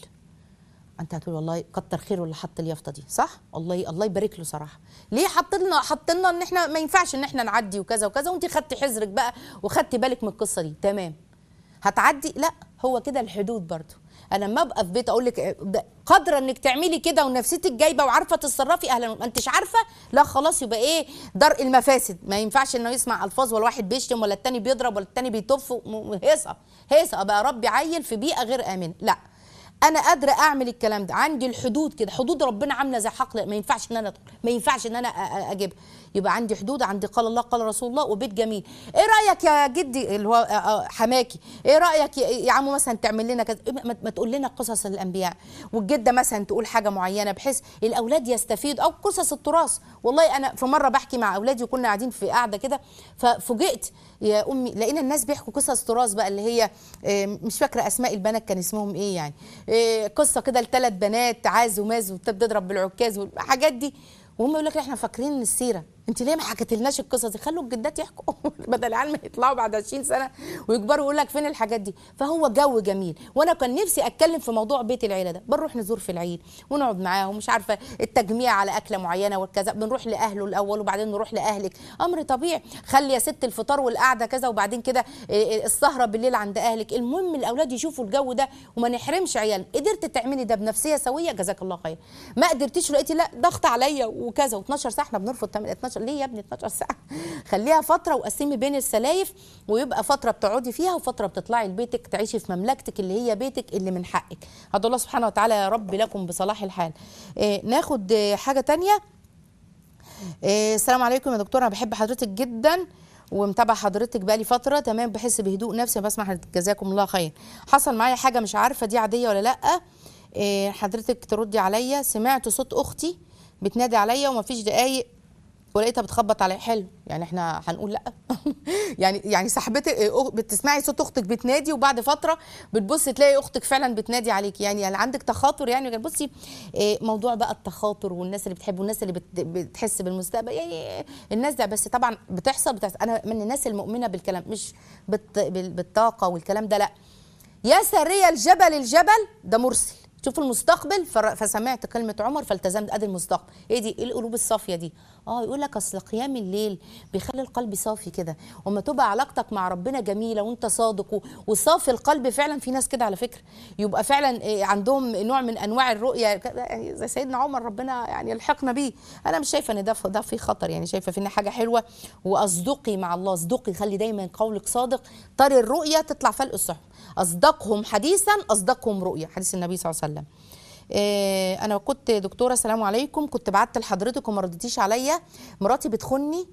انت هتقول والله كتر خيره اللي حط اليافطه دي صح الله الله يبارك له صراحه ليه حط لنا حط لنا ان احنا ما ينفعش ان احنا نعدي وكذا وكذا وانت خدتي حذرك بقى وخدتي بالك من القصه دي تمام هتعدي لا هو كده الحدود برضو انا لما ابقى في بيت اقول لك ده قادره انك تعملي كده ونفسيتك جايبه وعارفه تتصرفي اهلا ما انتش عارفه لا خلاص يبقى ايه درء المفاسد ما ينفعش انه يسمع الفاظ ولا واحد بيشتم ولا التاني بيضرب ولا التاني بيتف م- هيصه هيصه بقى ربي عيل في بيئه غير امنه لا انا قادره اعمل الكلام ده عندي الحدود كده حدود ربنا عامله زي حقل ما ينفعش ان انا ادخل ما ينفعش ان انا أ- أ- اجيبها يبقى عندي حدود عندي قال الله قال رسول الله وبيت جميل ايه رايك يا جدي اللي هو آه، آه، حماكي ايه رايك يا- يا عمو مثلا تعمل لنا كذا إيه ما ما تقول لنا قصص الانبياء والجده مثلا تقول حاجه معينه بحيث الاولاد يستفيدوا او قصص التراث والله انا في مره بحكي مع اولادي وكنا قاعدين في قاعده كده ففوجئت يا امي لقينا الناس بيحكوا قصص تراث بقى اللي هي آه، مش فاكره اسماء البنات كان اسمهم ايه يعني آه، قصه كده لثلاث بنات عاز وماز وبتضرب بالعكاز والحاجات دي وهم يقول لك احنا فاكرين ان السيره انت ليه ما حكيتلناش القصص دي خلوا الجدات يحكوا بدل العيال ما يطلعوا بعد 20 سنه ويكبروا يقول لك فين الحاجات دي فهو جو جميل وانا كان نفسي اتكلم في موضوع بيت العيله ده بنروح نزور في العيد ونقعد معاهم مش عارفه التجميع على اكله معينه وكذا بنروح لاهله الاول وبعدين نروح لاهلك امر طبيعي خلي يا ست الفطار والقعده كذا وبعدين كده إيه، السهره بالليل عند اهلك المهم الاولاد يشوفوا الجو ده وما نحرمش عيالنا قدرت تعملي ده بنفسيه سويه جزاك الله خير ما قدرتيش ولقيتي لا ضغط عليا وكذا و12 ساعه احنا بنرفض تعمل 12 ليه يا ابني 12 ساعه خليها فتره وقسمي بين السلايف ويبقى فتره بتقعدي فيها وفتره بتطلعي لبيتك تعيشي في مملكتك اللي هي بيتك اللي من حقك هذا الله سبحانه وتعالى يا رب لكم بصلاح الحال إيه ناخد إيه، حاجه تانية إيه السلام عليكم يا دكتور انا بحب حضرتك جدا ومتابعه حضرتك بقالي فتره تمام بحس بهدوء نفسي بسمع حضرتك جزاكم الله خير حصل معايا حاجه مش عارفه دي عاديه ولا لا إيه حضرتك تردي عليا سمعت صوت اختي بتنادي عليا ومفيش دقايق ولقيتها بتخبط عليا حلو يعني احنا هنقول لا يعني يعني صاحبتك أخ- بتسمعي صوت اختك بتنادي وبعد فتره بتبصي تلاقي اختك فعلا بتنادي عليك يعني, يعني عندك تخاطر يعني بصي إيه، موضوع بقى التخاطر والناس اللي بتحب والناس اللي بت بتحس بالمستقبل يعني الناس ده بس طبعا بتحصل, بتحصل انا من الناس المؤمنه بالكلام مش بالط- بال- بالطاقه والكلام ده لا يا سارية الجبل الجبل ده مرسل شوفوا المستقبل فر- فسمعت كلمة عمر فالتزمت ادي المستقبل ايه دي ايه القلوب الصافية دي اه يقول لك اصل قيام الليل بيخلي القلب صافي كده وما تبقى علاقتك مع ربنا جميلة وانت صادق و- وصافي القلب فعلا في ناس كده على فكرة يبقى فعلا إيه، عندهم نوع من انواع الرؤية ك- يعني زي سيدنا عمر ربنا يعني يلحقنا بيه انا مش شايفة ان ده ده في خطر يعني شايفة في ان حاجة حلوة واصدقي مع الله اصدقي خلي دايما قولك صادق طري الرؤية تطلع فلق الصحب اصدقهم حديثا اصدقهم رؤيا حديث النبي صلى الله عليه وسلم إيه انا كنت دكتوره السلام عليكم كنت بعت لحضرتك وما ردتيش عليا مراتي بتخني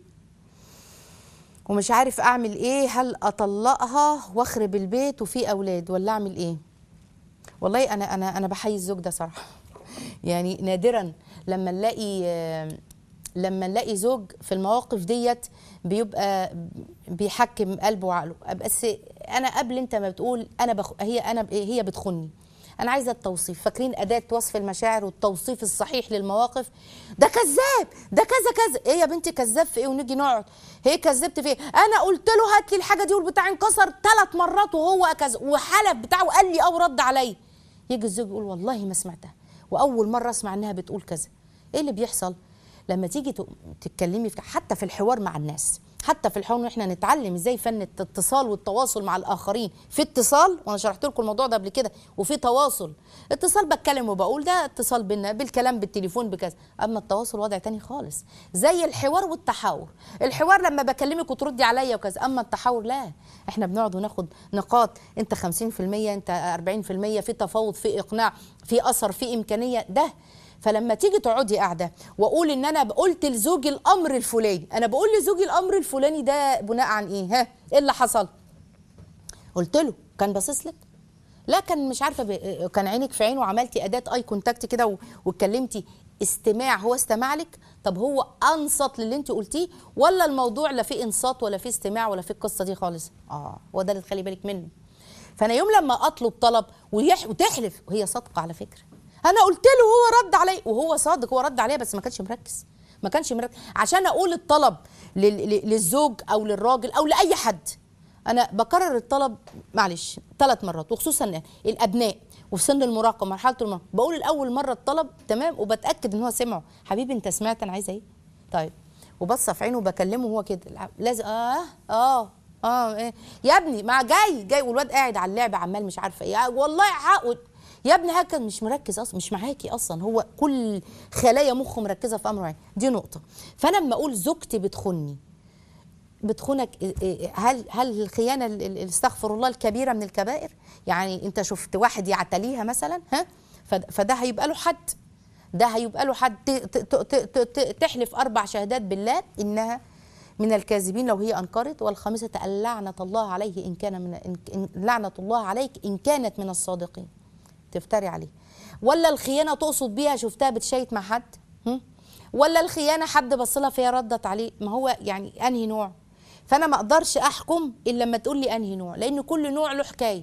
ومش عارف اعمل ايه هل اطلقها واخرب البيت وفي اولاد ولا اعمل ايه والله انا انا انا بحيي الزوج ده صراحه يعني نادرا لما نلاقي آه، لما نلاقي زوج في المواقف ديت بيبقى بيحكم قلبه وعقله بس انا قبل انت ما بتقول انا بخ... هي انا ب... هي بتخني انا عايزه التوصيف فاكرين اداه وصف المشاعر والتوصيف الصحيح للمواقف ده كذاب ده كذا كذا ايه يا بنتي كذاب في ايه ونيجي نقعد هي كذبت في ايه انا قلت له هات لي الحاجه دي والبتاع انكسر ثلاث مرات وهو كذا وحلف بتاعه قال لي او رد عليا يجي الزوج يقول والله ما سمعتها واول مره اسمع انها بتقول كذا ايه اللي بيحصل لما تيجي ت- تتكلمي في حتى في الحوار مع الناس حتى في الحوار احنا نتعلم ازاي فن الاتصال والتواصل مع الاخرين في اتصال وانا شرحت لكم الموضوع ده قبل كده وفي تواصل اتصال بتكلم وبقول ده اتصال بينا بالكلام بالتليفون بكذا اما التواصل وضع تاني خالص زي الحوار والتحاور الحوار لما بكلمك وتردي عليا وكذا اما التحاور لا احنا بنقعد وناخد نقاط انت 50% انت 40% في تفاوض في اقناع في اثر في امكانيه ده فلما تيجي تقعدي قاعده واقول ان انا قلت لزوجي الامر الفلاني انا بقول لزوجي الامر الفلاني ده بناء عن ايه ها ايه اللي حصل قلت له كان باصص لك لا كان مش عارفه ب... كان عينك في عينه وعملتي اداه اي كونتاكت كده و... واتكلمتي استماع هو استمع لك طب هو انصت للي انت قلتيه ولا الموضوع لا فيه انصات ولا فيه استماع ولا فيه القصه دي خالص اه هو ده اللي تخلي بالك منه فانا يوم لما اطلب طلب ويح... وتحلف وهي صادقه على فكره انا قلت له وهو رد علي وهو صادق هو رد عليا بس ما كانش مركز ما كانش مركز عشان اقول الطلب لل... لل- للزوج او للراجل او لاي حد انا بكرر الطلب معلش ثلاث مرات وخصوصا الابناء وفي سن المراهقه مرحله المراهقه بقول الاول مره الطلب تمام وبتاكد ان هو سمعه حبيبي انت سمعت انا عايزه ايه طيب وبص في عينه وبكلمه وهو كده لازم اه اه اه إيه؟ يا ابني ما جاي جاي والواد قاعد على اللعبه عمال مش عارفه ايه والله عقد يا ابني هكذا مش مركز اصلا مش معاكي اصلا هو كل خلايا مخه مركزه في امر معين دي نقطه فانا لما اقول زوجتي بتخني بتخونك إيه- إيه- هل هل الخيانه ال- ال- استغفر الله الكبيره من الكبائر يعني انت شفت واحد يعتليها مثلا ها فد- فده هيبقى له حد ده هيبقى له حد ت- ت- ت- ت- ت- تحلف اربع شهادات بالله انها من الكاذبين لو هي انكرت والخامسه ان لعنه الله عليه ان كان من إن- إن لعنه الله عليك ان كانت من الصادقين تفتري عليه ولا الخيانه تقصد بيها شفتها بتشيت مع حد هم؟ ولا الخيانه حد بص لها فهي ردت عليه ما هو يعني انهي نوع فانا ما اقدرش احكم الا لما تقول لي انهي نوع لان كل نوع له حكايه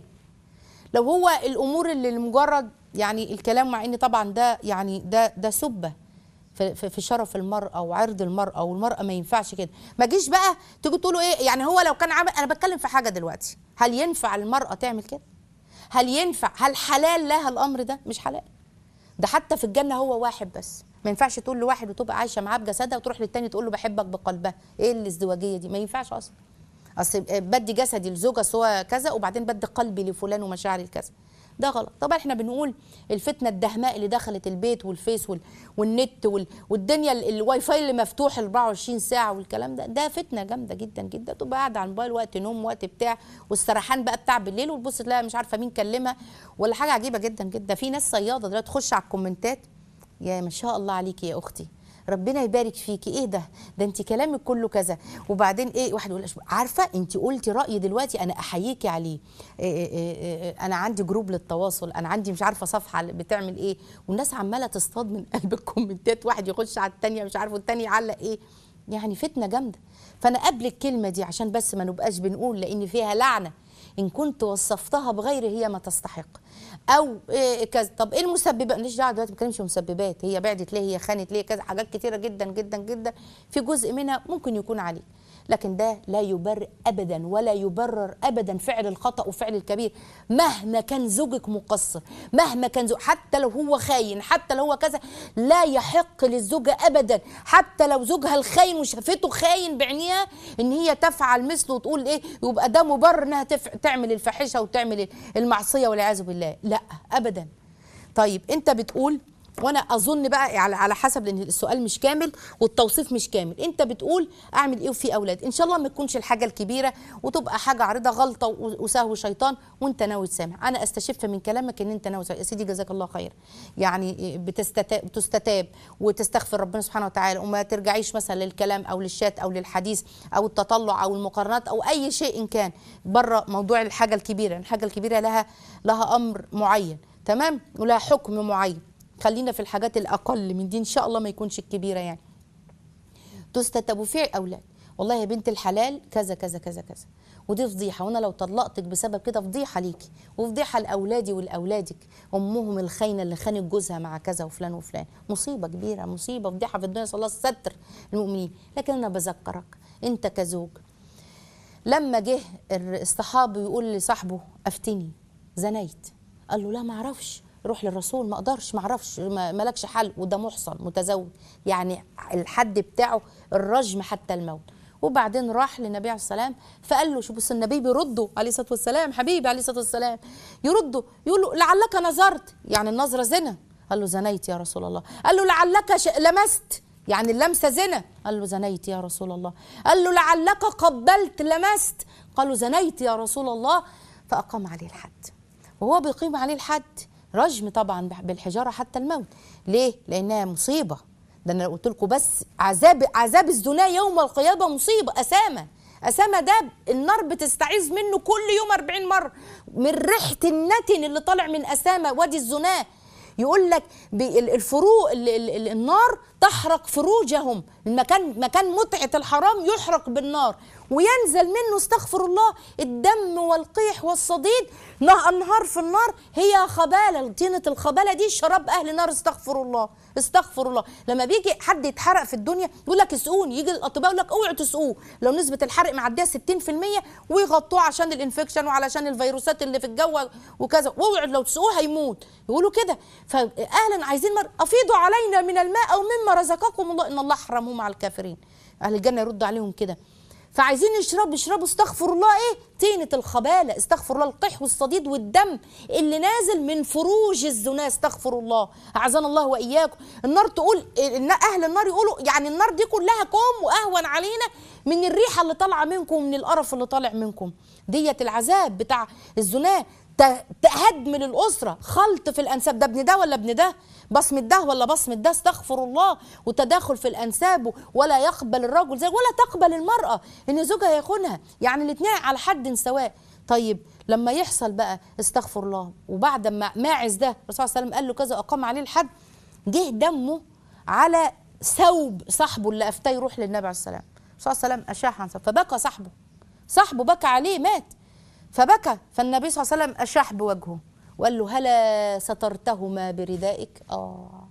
لو هو الامور اللي لمجرد يعني الكلام مع ان طبعا ده يعني ده ده سبه في, في, في شرف المرأة وعرض المرأة والمرأة ما ينفعش كده ما جيش بقى تيجي تقولوا ايه يعني هو لو كان عمل انا بتكلم في حاجة دلوقتي هل ينفع المرأة تعمل كده هل ينفع هل حلال لها الامر ده مش حلال ده حتى في الجنة هو واحد بس ما ينفعش تقول لواحد وتبقى عايشة معاه بجسدها وتروح للتاني تقول له بحبك بقلبها ايه الازدواجية دي ما ينفعش اصلا اصل بدي جسدي لزوجة سوى كذا وبعدين بدي قلبي لفلان ومشاعري لكذا ده غلط طبعا احنا بنقول الفتنه الدهماء اللي دخلت البيت والفيس وال... والنت وال... والدنيا ال- الواي فاي اللي مفتوح 24 ساعه والكلام ده ده فتنه جامده جدا جدا تبقى قاعده على الموبايل وقت نوم وقت بتاع والسرحان بقى بتاع بالليل وتبص تلاقي مش عارفه مين كلمها ولا حاجه عجيبه جدا جدا في ناس صياده دلوقتي تخش على الكومنتات يا ما شاء الله عليكي يا اختي ربنا يبارك فيكي ايه ده ده انت كلامك كله كذا وبعدين ايه واحد يقول أشب- عارفه انت قلتي راي دلوقتي انا احييكي عليه إيه إيه إيه إيه انا عندي جروب للتواصل انا عندي مش عارفه صفحه بتعمل ايه والناس عماله تصطاد من قلب الكومنتات واحد يخش على الثانيه مش عارفه والثاني يعلق ايه يعني فتنه جامده فانا قبل الكلمه دي عشان بس ما نبقاش بنقول لان فيها لعنه ان كنت وصفتها بغير هي ما تستحق او إيه كذا طب ايه المسببات ماليش دعوه دلوقتي ما بتكلمش مسببات هي بعدت ليه هي خانت ليه كذا حاجات كتيره جدا جدا جدا في جزء منها ممكن يكون عليك لكن ده لا يبرر ابدا ولا يبرر ابدا فعل الخطا وفعل الكبير مهما كان زوجك مقصر مهما كان زوج حتى لو هو خاين حتى لو هو كذا لا يحق للزوجه ابدا حتى لو زوجها الخاين وشافته خاين بعينيها ان هي تفعل مثله وتقول ايه يبقى ده مبرر انها تف... تعمل الفاحشه وتعمل المعصيه والعياذ بالله لا ابدا طيب انت بتقول وانا اظن بقى على على حسب لان السؤال مش كامل والتوصيف مش كامل انت بتقول اعمل ايه وفي اولاد ان شاء الله ما تكونش الحاجه الكبيره وتبقى حاجه عارضه غلطه و- وسهو شيطان وانت ناوي تسامح انا استشف من كلامك ان انت ناوي تسامح. يا سيدي جزاك الله خير يعني بتستتاب تستتاب وتستغفر ربنا سبحانه وتعالى وما ترجعيش مثلا للكلام او للشات او للحديث او التطلع او المقارنات او اي شيء إن كان بره موضوع الحاجه الكبيره الحاجه الكبيره لها لها امر معين تمام ولها حكم معين خلينا في الحاجات الاقل من دي ان شاء الله ما يكونش الكبيره يعني تستتب في اولاد والله يا بنت الحلال كذا كذا كذا كذا ودي فضيحه وانا لو طلقتك بسبب كده فضيحه ليكي وفضيحه لاولادي ولاولادك امهم الخاينه اللي خانت جوزها مع كذا وفلان وفلان مصيبه كبيره مصيبه فضيحه في الدنيا صلى الله ستر المؤمنين لكن انا بذكرك انت كزوج لما جه الصحابي يقول لصاحبه افتني زنيت قال له لا ما اعرفش روح للرسول ما اقدرش ما اعرفش ما- مالكش حل وده محصن متزوج يعني الحد بتاعه الرجم حتى الموت وبعدين راح للنبي عليه السلام فقال له شو بص النبي بيرده عليه الصلاه والسلام حبيبي عليه الصلاه والسلام يرده يقول له لعلك نظرت يعني النظره زنا قال له زنيت يا رسول الله قال له لعلك ش... لمست يعني اللمسه زنا قال له زنيت يا رسول الله قال له لعلك قبلت لمست قال له زنيت يا رسول الله فاقام عليه الحد وهو بيقيم عليه الحد رجم طبعا بالحجاره حتى الموت ليه لانها مصيبه ده انا قلت لكم بس عذاب عذاب الزنا يوم القيامه مصيبه اسامه اسامه ده النار بتستعيذ منه كل يوم 40 مره من ريحه النتن اللي طالع من اسامه وادي الزنا يقول لك الفروق ال- ال- ال- النار تحرق فروجهم المكان مكان متعه الحرام يحرق بالنار وينزل منه استغفر الله الدم والقيح والصديد نه- انهار في النار هي خباله طينه الخباله دي شراب اهل نار استغفر الله استغفر الله لما بيجي حد يتحرق في الدنيا يقول لك اسقوني يجي الاطباء يقول لك اوعوا تسقوه لو نسبه الحرق معديه 60% ويغطوه عشان الانفكشن وعلشان الفيروسات اللي في الجو وكذا واوعوا لو تسقوه هيموت يقولوا كده فاهلا عايزين مر... افيضوا علينا من الماء او مما رزقكم الله ان الله حرمهم على الكافرين اهل الجنه يرد عليهم كده فعايزين يشربوا يشربوا استغفر الله ايه طينة الخبالة استغفر الله القيح والصديد والدم اللي نازل من فروج الزنا استغفر الله أعزنا الله وإياكم النار تقول إن أهل النار يقولوا يعني النار دي كلها كوم وأهون علينا من الريحة اللي طالعة منكم ومن القرف اللي طالع منكم ديت العذاب بتاع الزنا ت- تهدم للأسرة خلط في الأنساب ده ابن ده ولا ابن ده بصمة ده ولا بصمة ده استغفر الله وتداخل في الأنساب ولا يقبل الرجل زي ولا تقبل المرأة إن زوجها يخونها يعني الاثنين على حد سواء طيب لما يحصل بقى استغفر الله وبعد ما ماعز ده الرسول صلى الله عليه وسلم قال له كذا أقام عليه الحد جه دمه على ثوب صاحبه اللي أفتاه يروح للنبي عليه السلام الرسول صلى الله عليه وسلم أشاح عن ثوب فبكى صاحبه صاحبه بكى عليه مات فبكى فالنبي صلى الله عليه وسلم أشاح بوجهه وقال له هلا سترتهما بردائك آه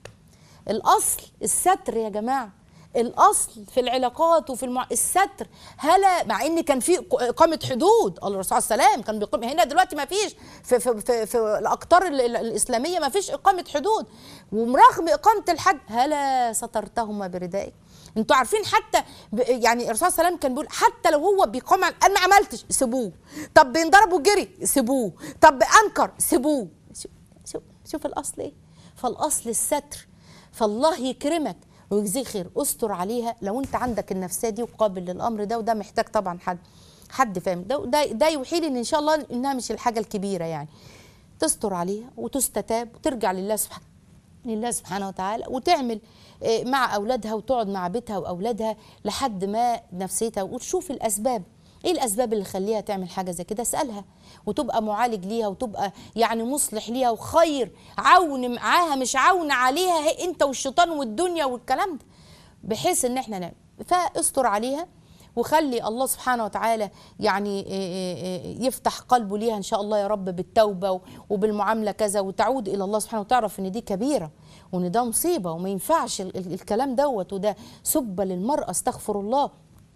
الأصل الستر يا جماعة الأصل في العلاقات وفي المع... الستر هلا مع إن كان في ق- إقامة حدود الله الرسول صلى الله عليه وسلم كان بيقيم هنا دلوقتي ما فيش في, في, في, في الأقطار ال- ال- الإسلامية ما فيش إقامة حدود ورغم إقامة الحد هلا سترتهما بردائك انتوا عارفين حتى ب- يعني الرسول صلى الله عليه وسلم كان بيقول حتى لو هو بيقام على- انا ما عملتش سيبوه طب بينضرب وجري سيبوه طب انكر سيبوه شوف شوف, شوف الاصل ايه فالاصل الستر فالله يكرمك ويجزيك خير استر عليها لو انت عندك النفسيه دي وقابل للامر ده وده محتاج طبعا حد حد فاهم ده ده, ده يوحي لي ان ان شاء الله انها مش الحاجه الكبيره يعني تستر عليها وتستتاب وترجع لله سبحانه لله سبحانه وتعالى وتعمل آه، مع اولادها وتقعد مع بيتها واولادها لحد ما نفسيتها وتشوف الاسباب ايه الاسباب اللي خليها تعمل حاجه زي كده اسالها وتبقى معالج ليها وتبقى يعني مصلح ليها وخير عون معاها مش عون عليها هي انت والشيطان والدنيا والكلام ده بحيث ان احنا نعمل فاستر عليها وخلي الله سبحانه وتعالى يعني إيه إيه يفتح قلبه ليها ان شاء الله يا رب بالتوبه وبالمعامله كذا وتعود الى الله سبحانه وتعرف ان دي كبيره وان ده مصيبه وما ينفعش ال- ال- الكلام دوت وده سبه للمراه استغفر الله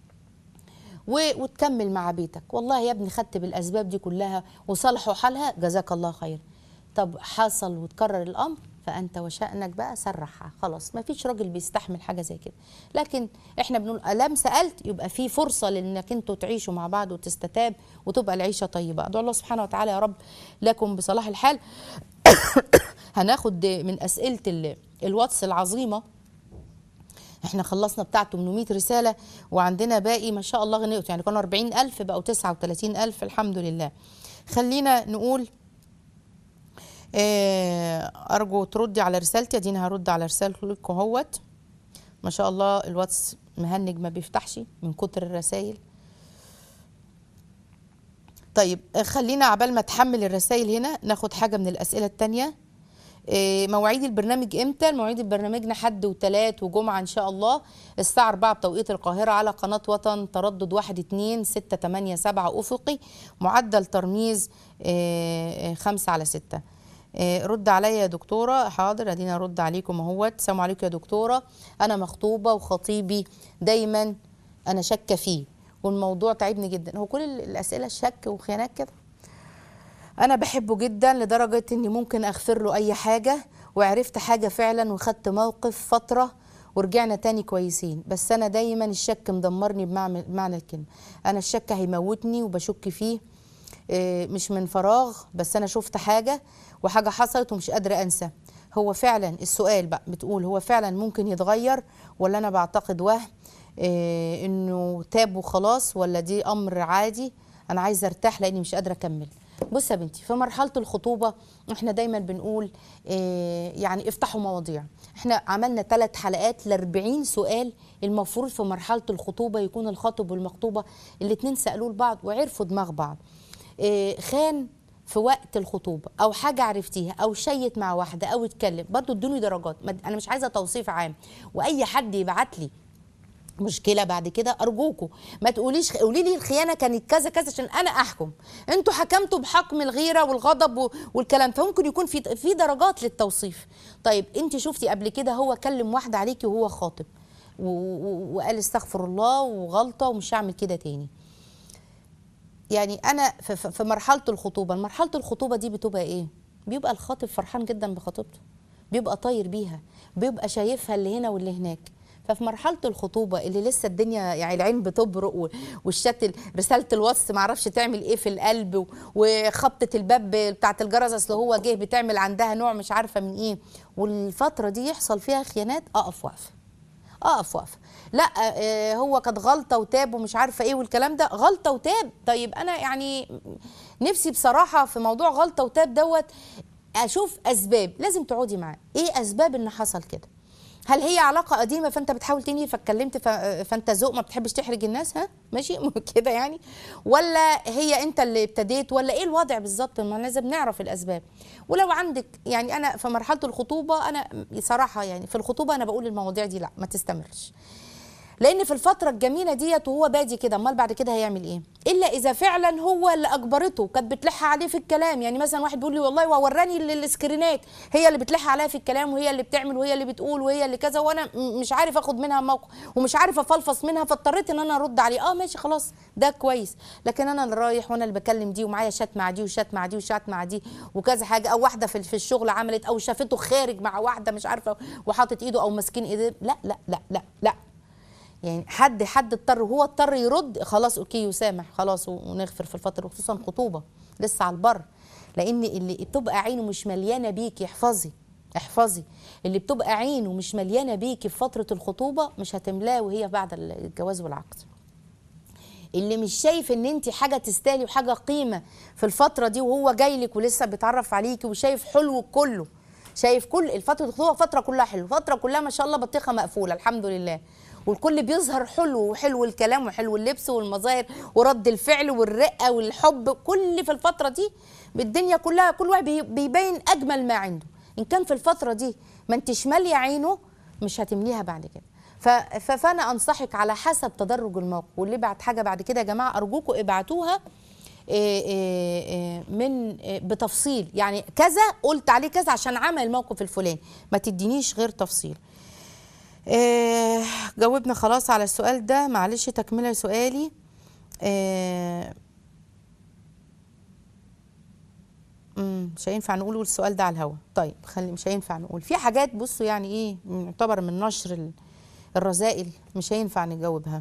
و- وتكمل مع بيتك والله يا ابني خدت بالاسباب دي كلها وصلحوا حالها جزاك الله خير طب حصل وتكرر الامر فانت وشانك بقى سرحها خلاص ما فيش راجل بيستحمل حاجه زي كده لكن احنا بنقول الم سالت يبقى في فرصه لانك انتوا تعيشوا مع بعض وتستتاب وتبقى العيشه طيبه ادعو الله سبحانه وتعالى يا رب لكم بصلاح الحال هناخد من اسئله ال- الواتس العظيمه احنا خلصنا بتاع 800 رسالة وعندنا باقي ما شاء الله غنيت يعني كانوا 40 ألف بقوا 39 ألف الحمد لله خلينا نقول آه، أرجو تردي على رسالتي اديني هرد على رسالتكم اهوت ما شاء الله الواتس مهنج ما بيفتحش من كتر الرسائل طيب آه، خلينا عبال ما تحمل الرسائل هنا ناخد حاجة من الأسئلة التانية إيه، مواعيد البرنامج امتى مواعيد برنامجنا حد وثلاث وجمعه ان شاء الله الساعه 4 بتوقيت القاهره على قناه وطن تردد 1 2 6 8 7 افقي معدل ترميز 5 على 6 رد عليا يا دكتوره حاضر ادينا ارد عليكم اهوت السلام عليكم يا دكتوره انا مخطوبه وخطيبي دايما انا شاكه فيه والموضوع تعبني جدا هو كل الاسئله شك وخيانات كده انا بحبه جدا لدرجه اني ممكن اغفر له اي حاجه وعرفت حاجه فعلا وخدت موقف فتره ورجعنا تاني كويسين بس انا دايما الشك مدمرني بمعنى بمعنى الكلمه انا الشك هيموتني وبشك فيه إيه، مش من فراغ بس انا شفت حاجه وحاجه حصلت ومش قادره انسى هو فعلا السؤال بقى بتقول هو فعلا ممكن يتغير ولا انا بعتقد وهم إيه، انه تاب وخلاص ولا دي امر عادي انا عايزه ارتاح لاني مش قادره اكمل بص يا بنتي في مرحله الخطوبه احنا دايما بنقول إيه يعني افتحوا مواضيع احنا عملنا ثلاث حلقات ل 40 سؤال المفروض في مرحله الخطوبه يكون الخاطب والمخطوبه الاثنين سالوه لبعض وعرفوا دماغ بعض إيه خان في وقت الخطوبه او حاجه عرفتيها او شيت مع واحده او اتكلم برضو ادوني درجات ما- انا مش عايزه توصيف عام واي حد يبعت لي مشكله بعد كده ارجوكوا ما تقوليش قولي لي الخيانه كانت كذا كذا عشان انا احكم انتوا حكمتوا بحكم الغيره والغضب و- والكلام فممكن يكون في في درجات للتوصيف طيب انت شفتي قبل كده هو كلم واحده عليكي وهو خاطب و- و- وقال استغفر الله وغلطه ومش هعمل كده تاني يعني انا في- في في مرحله الخطوبه مرحله الخطوبه دي بتبقى ايه بيبقى الخاطب فرحان جدا بخطيبته بيبقى طاير بيها بيبقى شايفها اللي هنا واللي هناك ففي مرحله الخطوبه اللي لسه الدنيا يعني العين بتبرق و- والشات ال- رساله الواتس معرفش تعمل ايه في القلب و- وخبطه الباب بتاعه الجرس اصل هو جه بتعمل عندها نوع مش عارفه من ايه والفتره دي يحصل فيها خيانات اقف واقفه اقف واقفه لا آه، هو كانت غلطه وتاب ومش عارفه ايه والكلام ده غلطه وتاب طيب انا يعني نفسي بصراحه في موضوع غلطه وتاب دوت اشوف اسباب لازم تقعدي معاه ايه اسباب ان حصل كده هل هي علاقه قديمه فانت بتحاول تنهي فاتكلمت ف- فانت ذوق ما بتحبش تحرج الناس ها ماشي كده يعني ولا هي انت اللي ابتديت ولا ايه الوضع بالظبط ما لازم نعرف الاسباب ولو عندك يعني انا في مرحله الخطوبه انا صراحه يعني في الخطوبه انا بقول المواضيع دي لا ما تستمرش لان في الفتره الجميله ديت وهو بادي كده امال بعد كده هيعمل ايه الا اذا فعلا هو اللي اجبرته كانت بتلح عليه في الكلام يعني مثلا واحد بيقول لي والله ووراني ال- السكرينات هي اللي بتلح عليها في الكلام وهي اللي بتعمل وهي اللي بتقول وهي اللي كذا وانا م- مش عارف اخد منها موقف ومش عارف افلفص منها فاضطريت ان انا ارد عليه اه ماشي خلاص ده كويس لكن انا اللي رايح وانا اللي بكلم دي ومعايا شات مع دي وشات مع دي وشات مع دي وكذا حاجه او واحده في في الشغل عملت او شافته خارج مع واحده مش عارفه وحاطط ايده او ماسكين ايده لا لا لا لا لا يعني حد حد اضطر هو اضطر يرد خلاص اوكي يسامح خلاص و- ونغفر في الفتره خصوصا خطوبه لسه على البر لان اللي بتبقى عينه مش مليانه بيكي احفظي احفظي اللي بتبقى عينه مش مليانه بيكي في فتره الخطوبه مش هتملاه وهي بعد الجواز والعقد اللي مش شايف ان انت حاجه تستاهلي وحاجه قيمه في الفتره دي وهو جاي لك ولسه بيتعرف عليكي وشايف حلوك كله شايف كل الفتره الخطوبه فتره كلها حلو فتره كلها ما شاء الله بطيخه مقفوله الحمد لله والكل بيظهر حلو وحلو الكلام وحلو اللبس والمظاهر ورد الفعل والرقه والحب كل في الفتره دي بالدنيا كلها كل واحد بي- بيبين اجمل ما عنده ان كان في الفتره دي ما انتش ماليه عينه مش هتمليها بعد كده ف- ف- فانا انصحك على حسب تدرج الموقف واللي بعت حاجه بعد كده يا جماعه ارجوكم ابعتوها إيه إيه إيه من إيه بتفصيل يعني كذا قلت عليه كذا عشان عمل الموقف الفلاني ما تدينيش غير تفصيل إيه جاوبنا خلاص على السؤال ده معلش تكمله لسؤالي إيه مم، مش هينفع نقول السؤال ده على الهوا طيب خلي مش هينفع نقول في حاجات بصوا يعني ايه يعتبر من نشر ال- الرذائل مش هينفع نجاوبها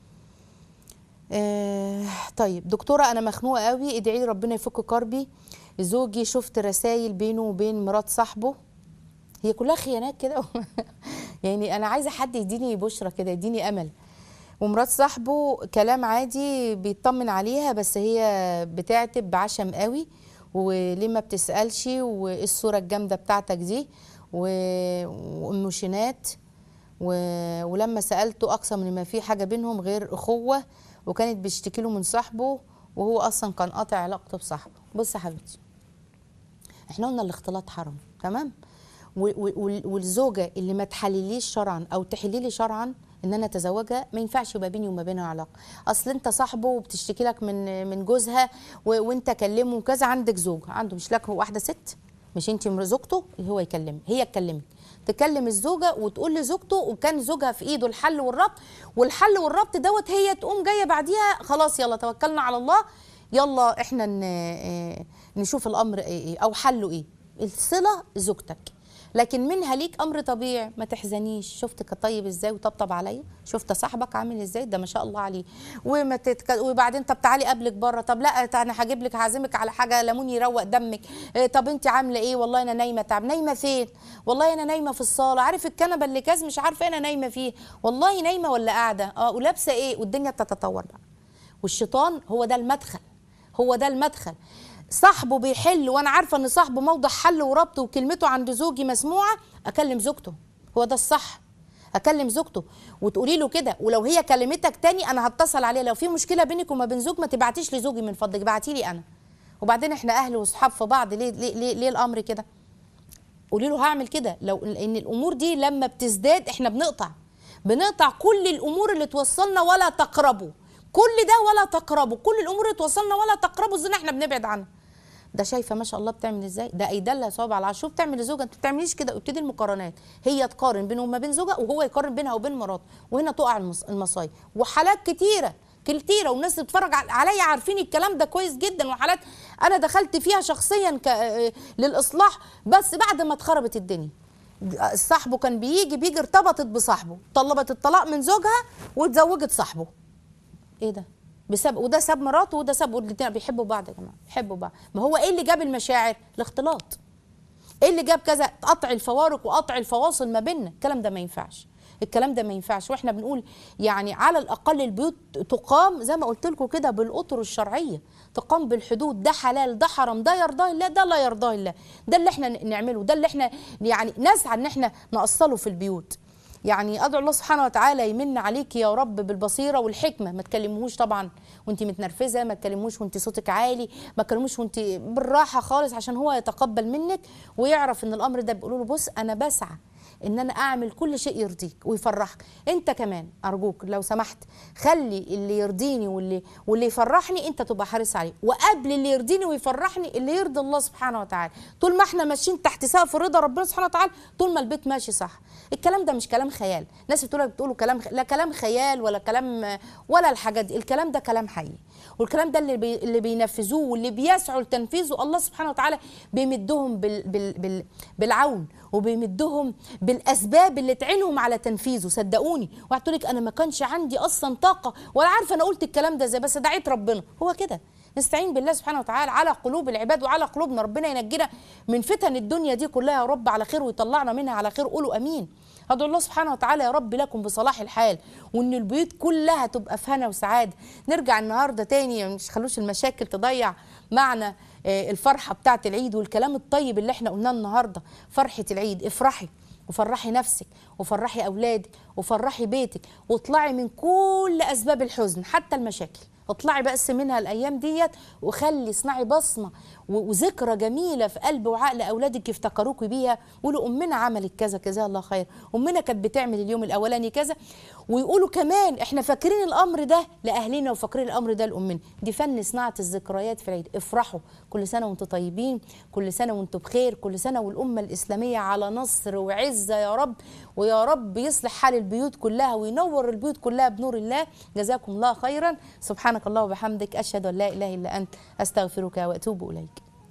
آه طيب دكتورة أنا مخنوقة قوي ادعي لي ربنا يفك كربي زوجي شفت رسائل بينه وبين مرات صاحبه هي كلها خيانات كده يعني أنا عايزة حد يديني بشرة كده يديني أمل ومرات صاحبه كلام عادي بيطمن عليها بس هي بتعتب بعشم قوي وليه ما بتسألش وايه الصورة الجامدة بتاعتك دي و- وإيموشنات و- ولما سألته أقسم إن ما في حاجة بينهم غير أخوة وكانت بتشتكي له من صاحبه وهو أصلا كان قاطع علاقته بصاحبه بص يا حبيبتي احنا قلنا الاختلاط حرام تمام و- و- وال- والزوجه اللي ما تحلليش شرعا او تحلي لي شرعا ان انا اتزوجها ما ينفعش يبقى بيني وما بينها علاقه اصل انت صاحبه وبتشتكي لك من من جوزها و- وانت كلمه وكذا عندك زوج عنده مش لك هو واحده ست مش انت مر- زوجته اللي هو يكلمك هي تكلمك تكلم الزوجه وتقول لزوجته وكان زوجها في ايده الحل والربط والحل والربط دوت هي تقوم جايه بعديها خلاص يلا توكلنا على الله يلا احنا ن- اه نشوف الامر ايه ايه او حله ايه الصله زوجتك لكن منها ليك امر طبيعي ما تحزنيش شفتك طيب ازاي وطبطب عليا شفت صاحبك عامل ازاي ده ما شاء الله عليه وما تتك... وبعدين طب تعالي قبلك بره طب لا ت- انا هجيب لك هعزمك على حاجه ليمون يروق دمك إيه طب انت عامله ايه والله انا نايمه تعب نايمه فين والله انا نايمه في الصاله عارف الكنبه اللي كاز مش عارفه انا نايمه فيه والله نايمه ولا قاعده اه ولابسه ايه والدنيا تتطور بقى والشيطان هو ده المدخل هو ده المدخل صاحبه بيحل وانا عارفه ان صاحبه موضع حل وربط وكلمته عند زوجي مسموعه اكلم زوجته هو ده الصح اكلم زوجته وتقولي له كده ولو هي كلمتك تاني انا هتصل عليها لو في مشكله بينك وما بين زوج ما تبعتيش لزوجي من فضلك ابعتي لي انا وبعدين احنا اهل واصحاب في بعض ليه ليه ليه, ليه الامر كده قولي له هعمل كده لو ان الامور دي لما بتزداد احنا بنقطع بنقطع كل الامور اللي توصلنا ولا تقربوا كل ده ولا تقربوا كل الامور اللي توصلنا ولا تقربوا زي احنا بنبعد عنها ده شايفه ما شاء الله بتعمل ازاي ده ايدلها صوابع على شو بتعمل لزوجها انت ما بتعمليش كده وابتدي المقارنات هي تقارن بينه وما بين زوجها وهو يقارن بينها وبين مراته وهنا تقع المص- المصايب وحالات كتيره كتيره والناس بتتفرج عل- عليا عارفين الكلام ده كويس جدا وحالات انا دخلت فيها شخصيا ك... آه، للاصلاح بس بعد ما اتخربت الدنيا صاحبه كان بيجي بيجي ارتبطت بصاحبه طلبت الطلاق من زوجها واتزوجت صاحبه ايه ده بسبب وده ساب مراته وده ساب والاتنين بيحبوا بعض يا جماعه بيحبوا بعض ما هو ايه اللي جاب المشاعر الاختلاط ايه اللي جاب كذا قطع الفوارق وقطع الفواصل ما بيننا الكلام ده ما ينفعش الكلام ده ما ينفعش واحنا بنقول يعني على الاقل البيوت تقام زي ما قلت لكم كده بالاطر الشرعيه تقام بالحدود ده حلال ده حرام ده يرضاه الله ده لا يرضاه الله ده اللي احنا نعمله ده اللي احنا يعني نسعى ان احنا نأصله في البيوت يعني ادعو الله سبحانه وتعالى يمن عليك يا رب بالبصيره والحكمه ما تكلموش طبعا وانت متنرفزه ما تكلموش وانت صوتك عالي ما تكلموش وانت بالراحه خالص عشان هو يتقبل منك ويعرف ان الامر ده بيقولوا له بص انا بسعى ان انا اعمل كل شيء يرضيك ويفرحك انت كمان ارجوك لو سمحت خلي اللي يرضيني واللي واللي يفرحني انت تبقى حريص عليه وقبل اللي يرضيني ويفرحني اللي يرضي الله سبحانه وتعالى طول ما احنا ماشيين تحت سقف رضا ربنا سبحانه وتعالى طول ما البيت ماشي صح الكلام ده مش كلام خيال ناس بتقول بتقولوا كلام خ... لا كلام خيال ولا كلام ولا الحاجات دي الكلام ده كلام حقيقي والكلام ده اللي بي... اللي بينفذوه واللي بيسعوا لتنفيذه الله سبحانه وتعالى بيمدهم بال... بال... بال... بالعون وبيمدهم بالاسباب اللي تعينهم على تنفيذه صدقوني واحد تقول لك انا ما كانش عندي اصلا طاقه ولا عارفه انا قلت الكلام ده ازاي بس دعيت ربنا هو كده نستعين بالله سبحانه وتعالى على قلوب العباد وعلى قلوبنا ربنا ينجينا من فتن الدنيا دي كلها يا رب على خير ويطلعنا منها على خير قولوا امين ادعو الله سبحانه وتعالى يا رب لكم بصلاح الحال وان البيوت كلها تبقى في هنا وسعاده نرجع النهارده تاني مش خلوش المشاكل تضيع معنى آه، الفرحه بتاعه العيد والكلام الطيب اللي احنا قلناه النهارده فرحه العيد افرحي وفرحي نفسك وفرحي اولادك وفرحي بيتك واطلعي من كل اسباب الحزن حتى المشاكل اطلعي بس منها الايام ديت وخلي اصنعي بصمه و- وذكرى جميله في قلب وعقل اولادك يفتكروك بيها ويقولوا امنا عملت كذا كذا الله خير امنا كانت بتعمل اليوم الاولاني كذا ويقولوا كمان احنا فاكرين الامر ده لاهلنا وفاكرين الامر ده لامنا دي فن صناعه الذكريات في العيد افرحوا كل سنه وانتم طيبين كل سنه وانتم بخير كل سنه والامه الاسلاميه على نصر وعزه يا رب ويا رب يصلح حال البيوت كلها وينور البيوت كلها بنور الله جزاكم الله خيرا سبحانك الله وبحمدك اشهد ان لا اله الا انت استغفرك واتوب اليك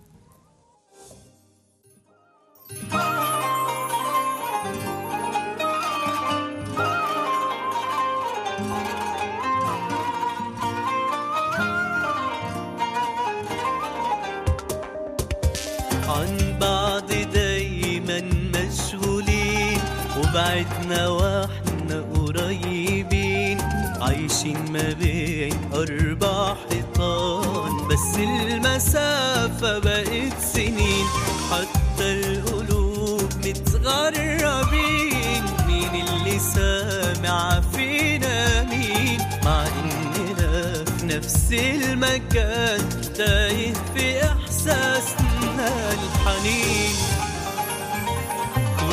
عن بعض دايما مشغولين وبعدنا واحنا قريبين عايشين ما بين أربع حيطان بس المسافة بقت سنين حتى القلوب متغربين مين اللي سامع فينا مين مع إننا في نفس المكان تايه في إحساسنا الحنين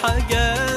حاجات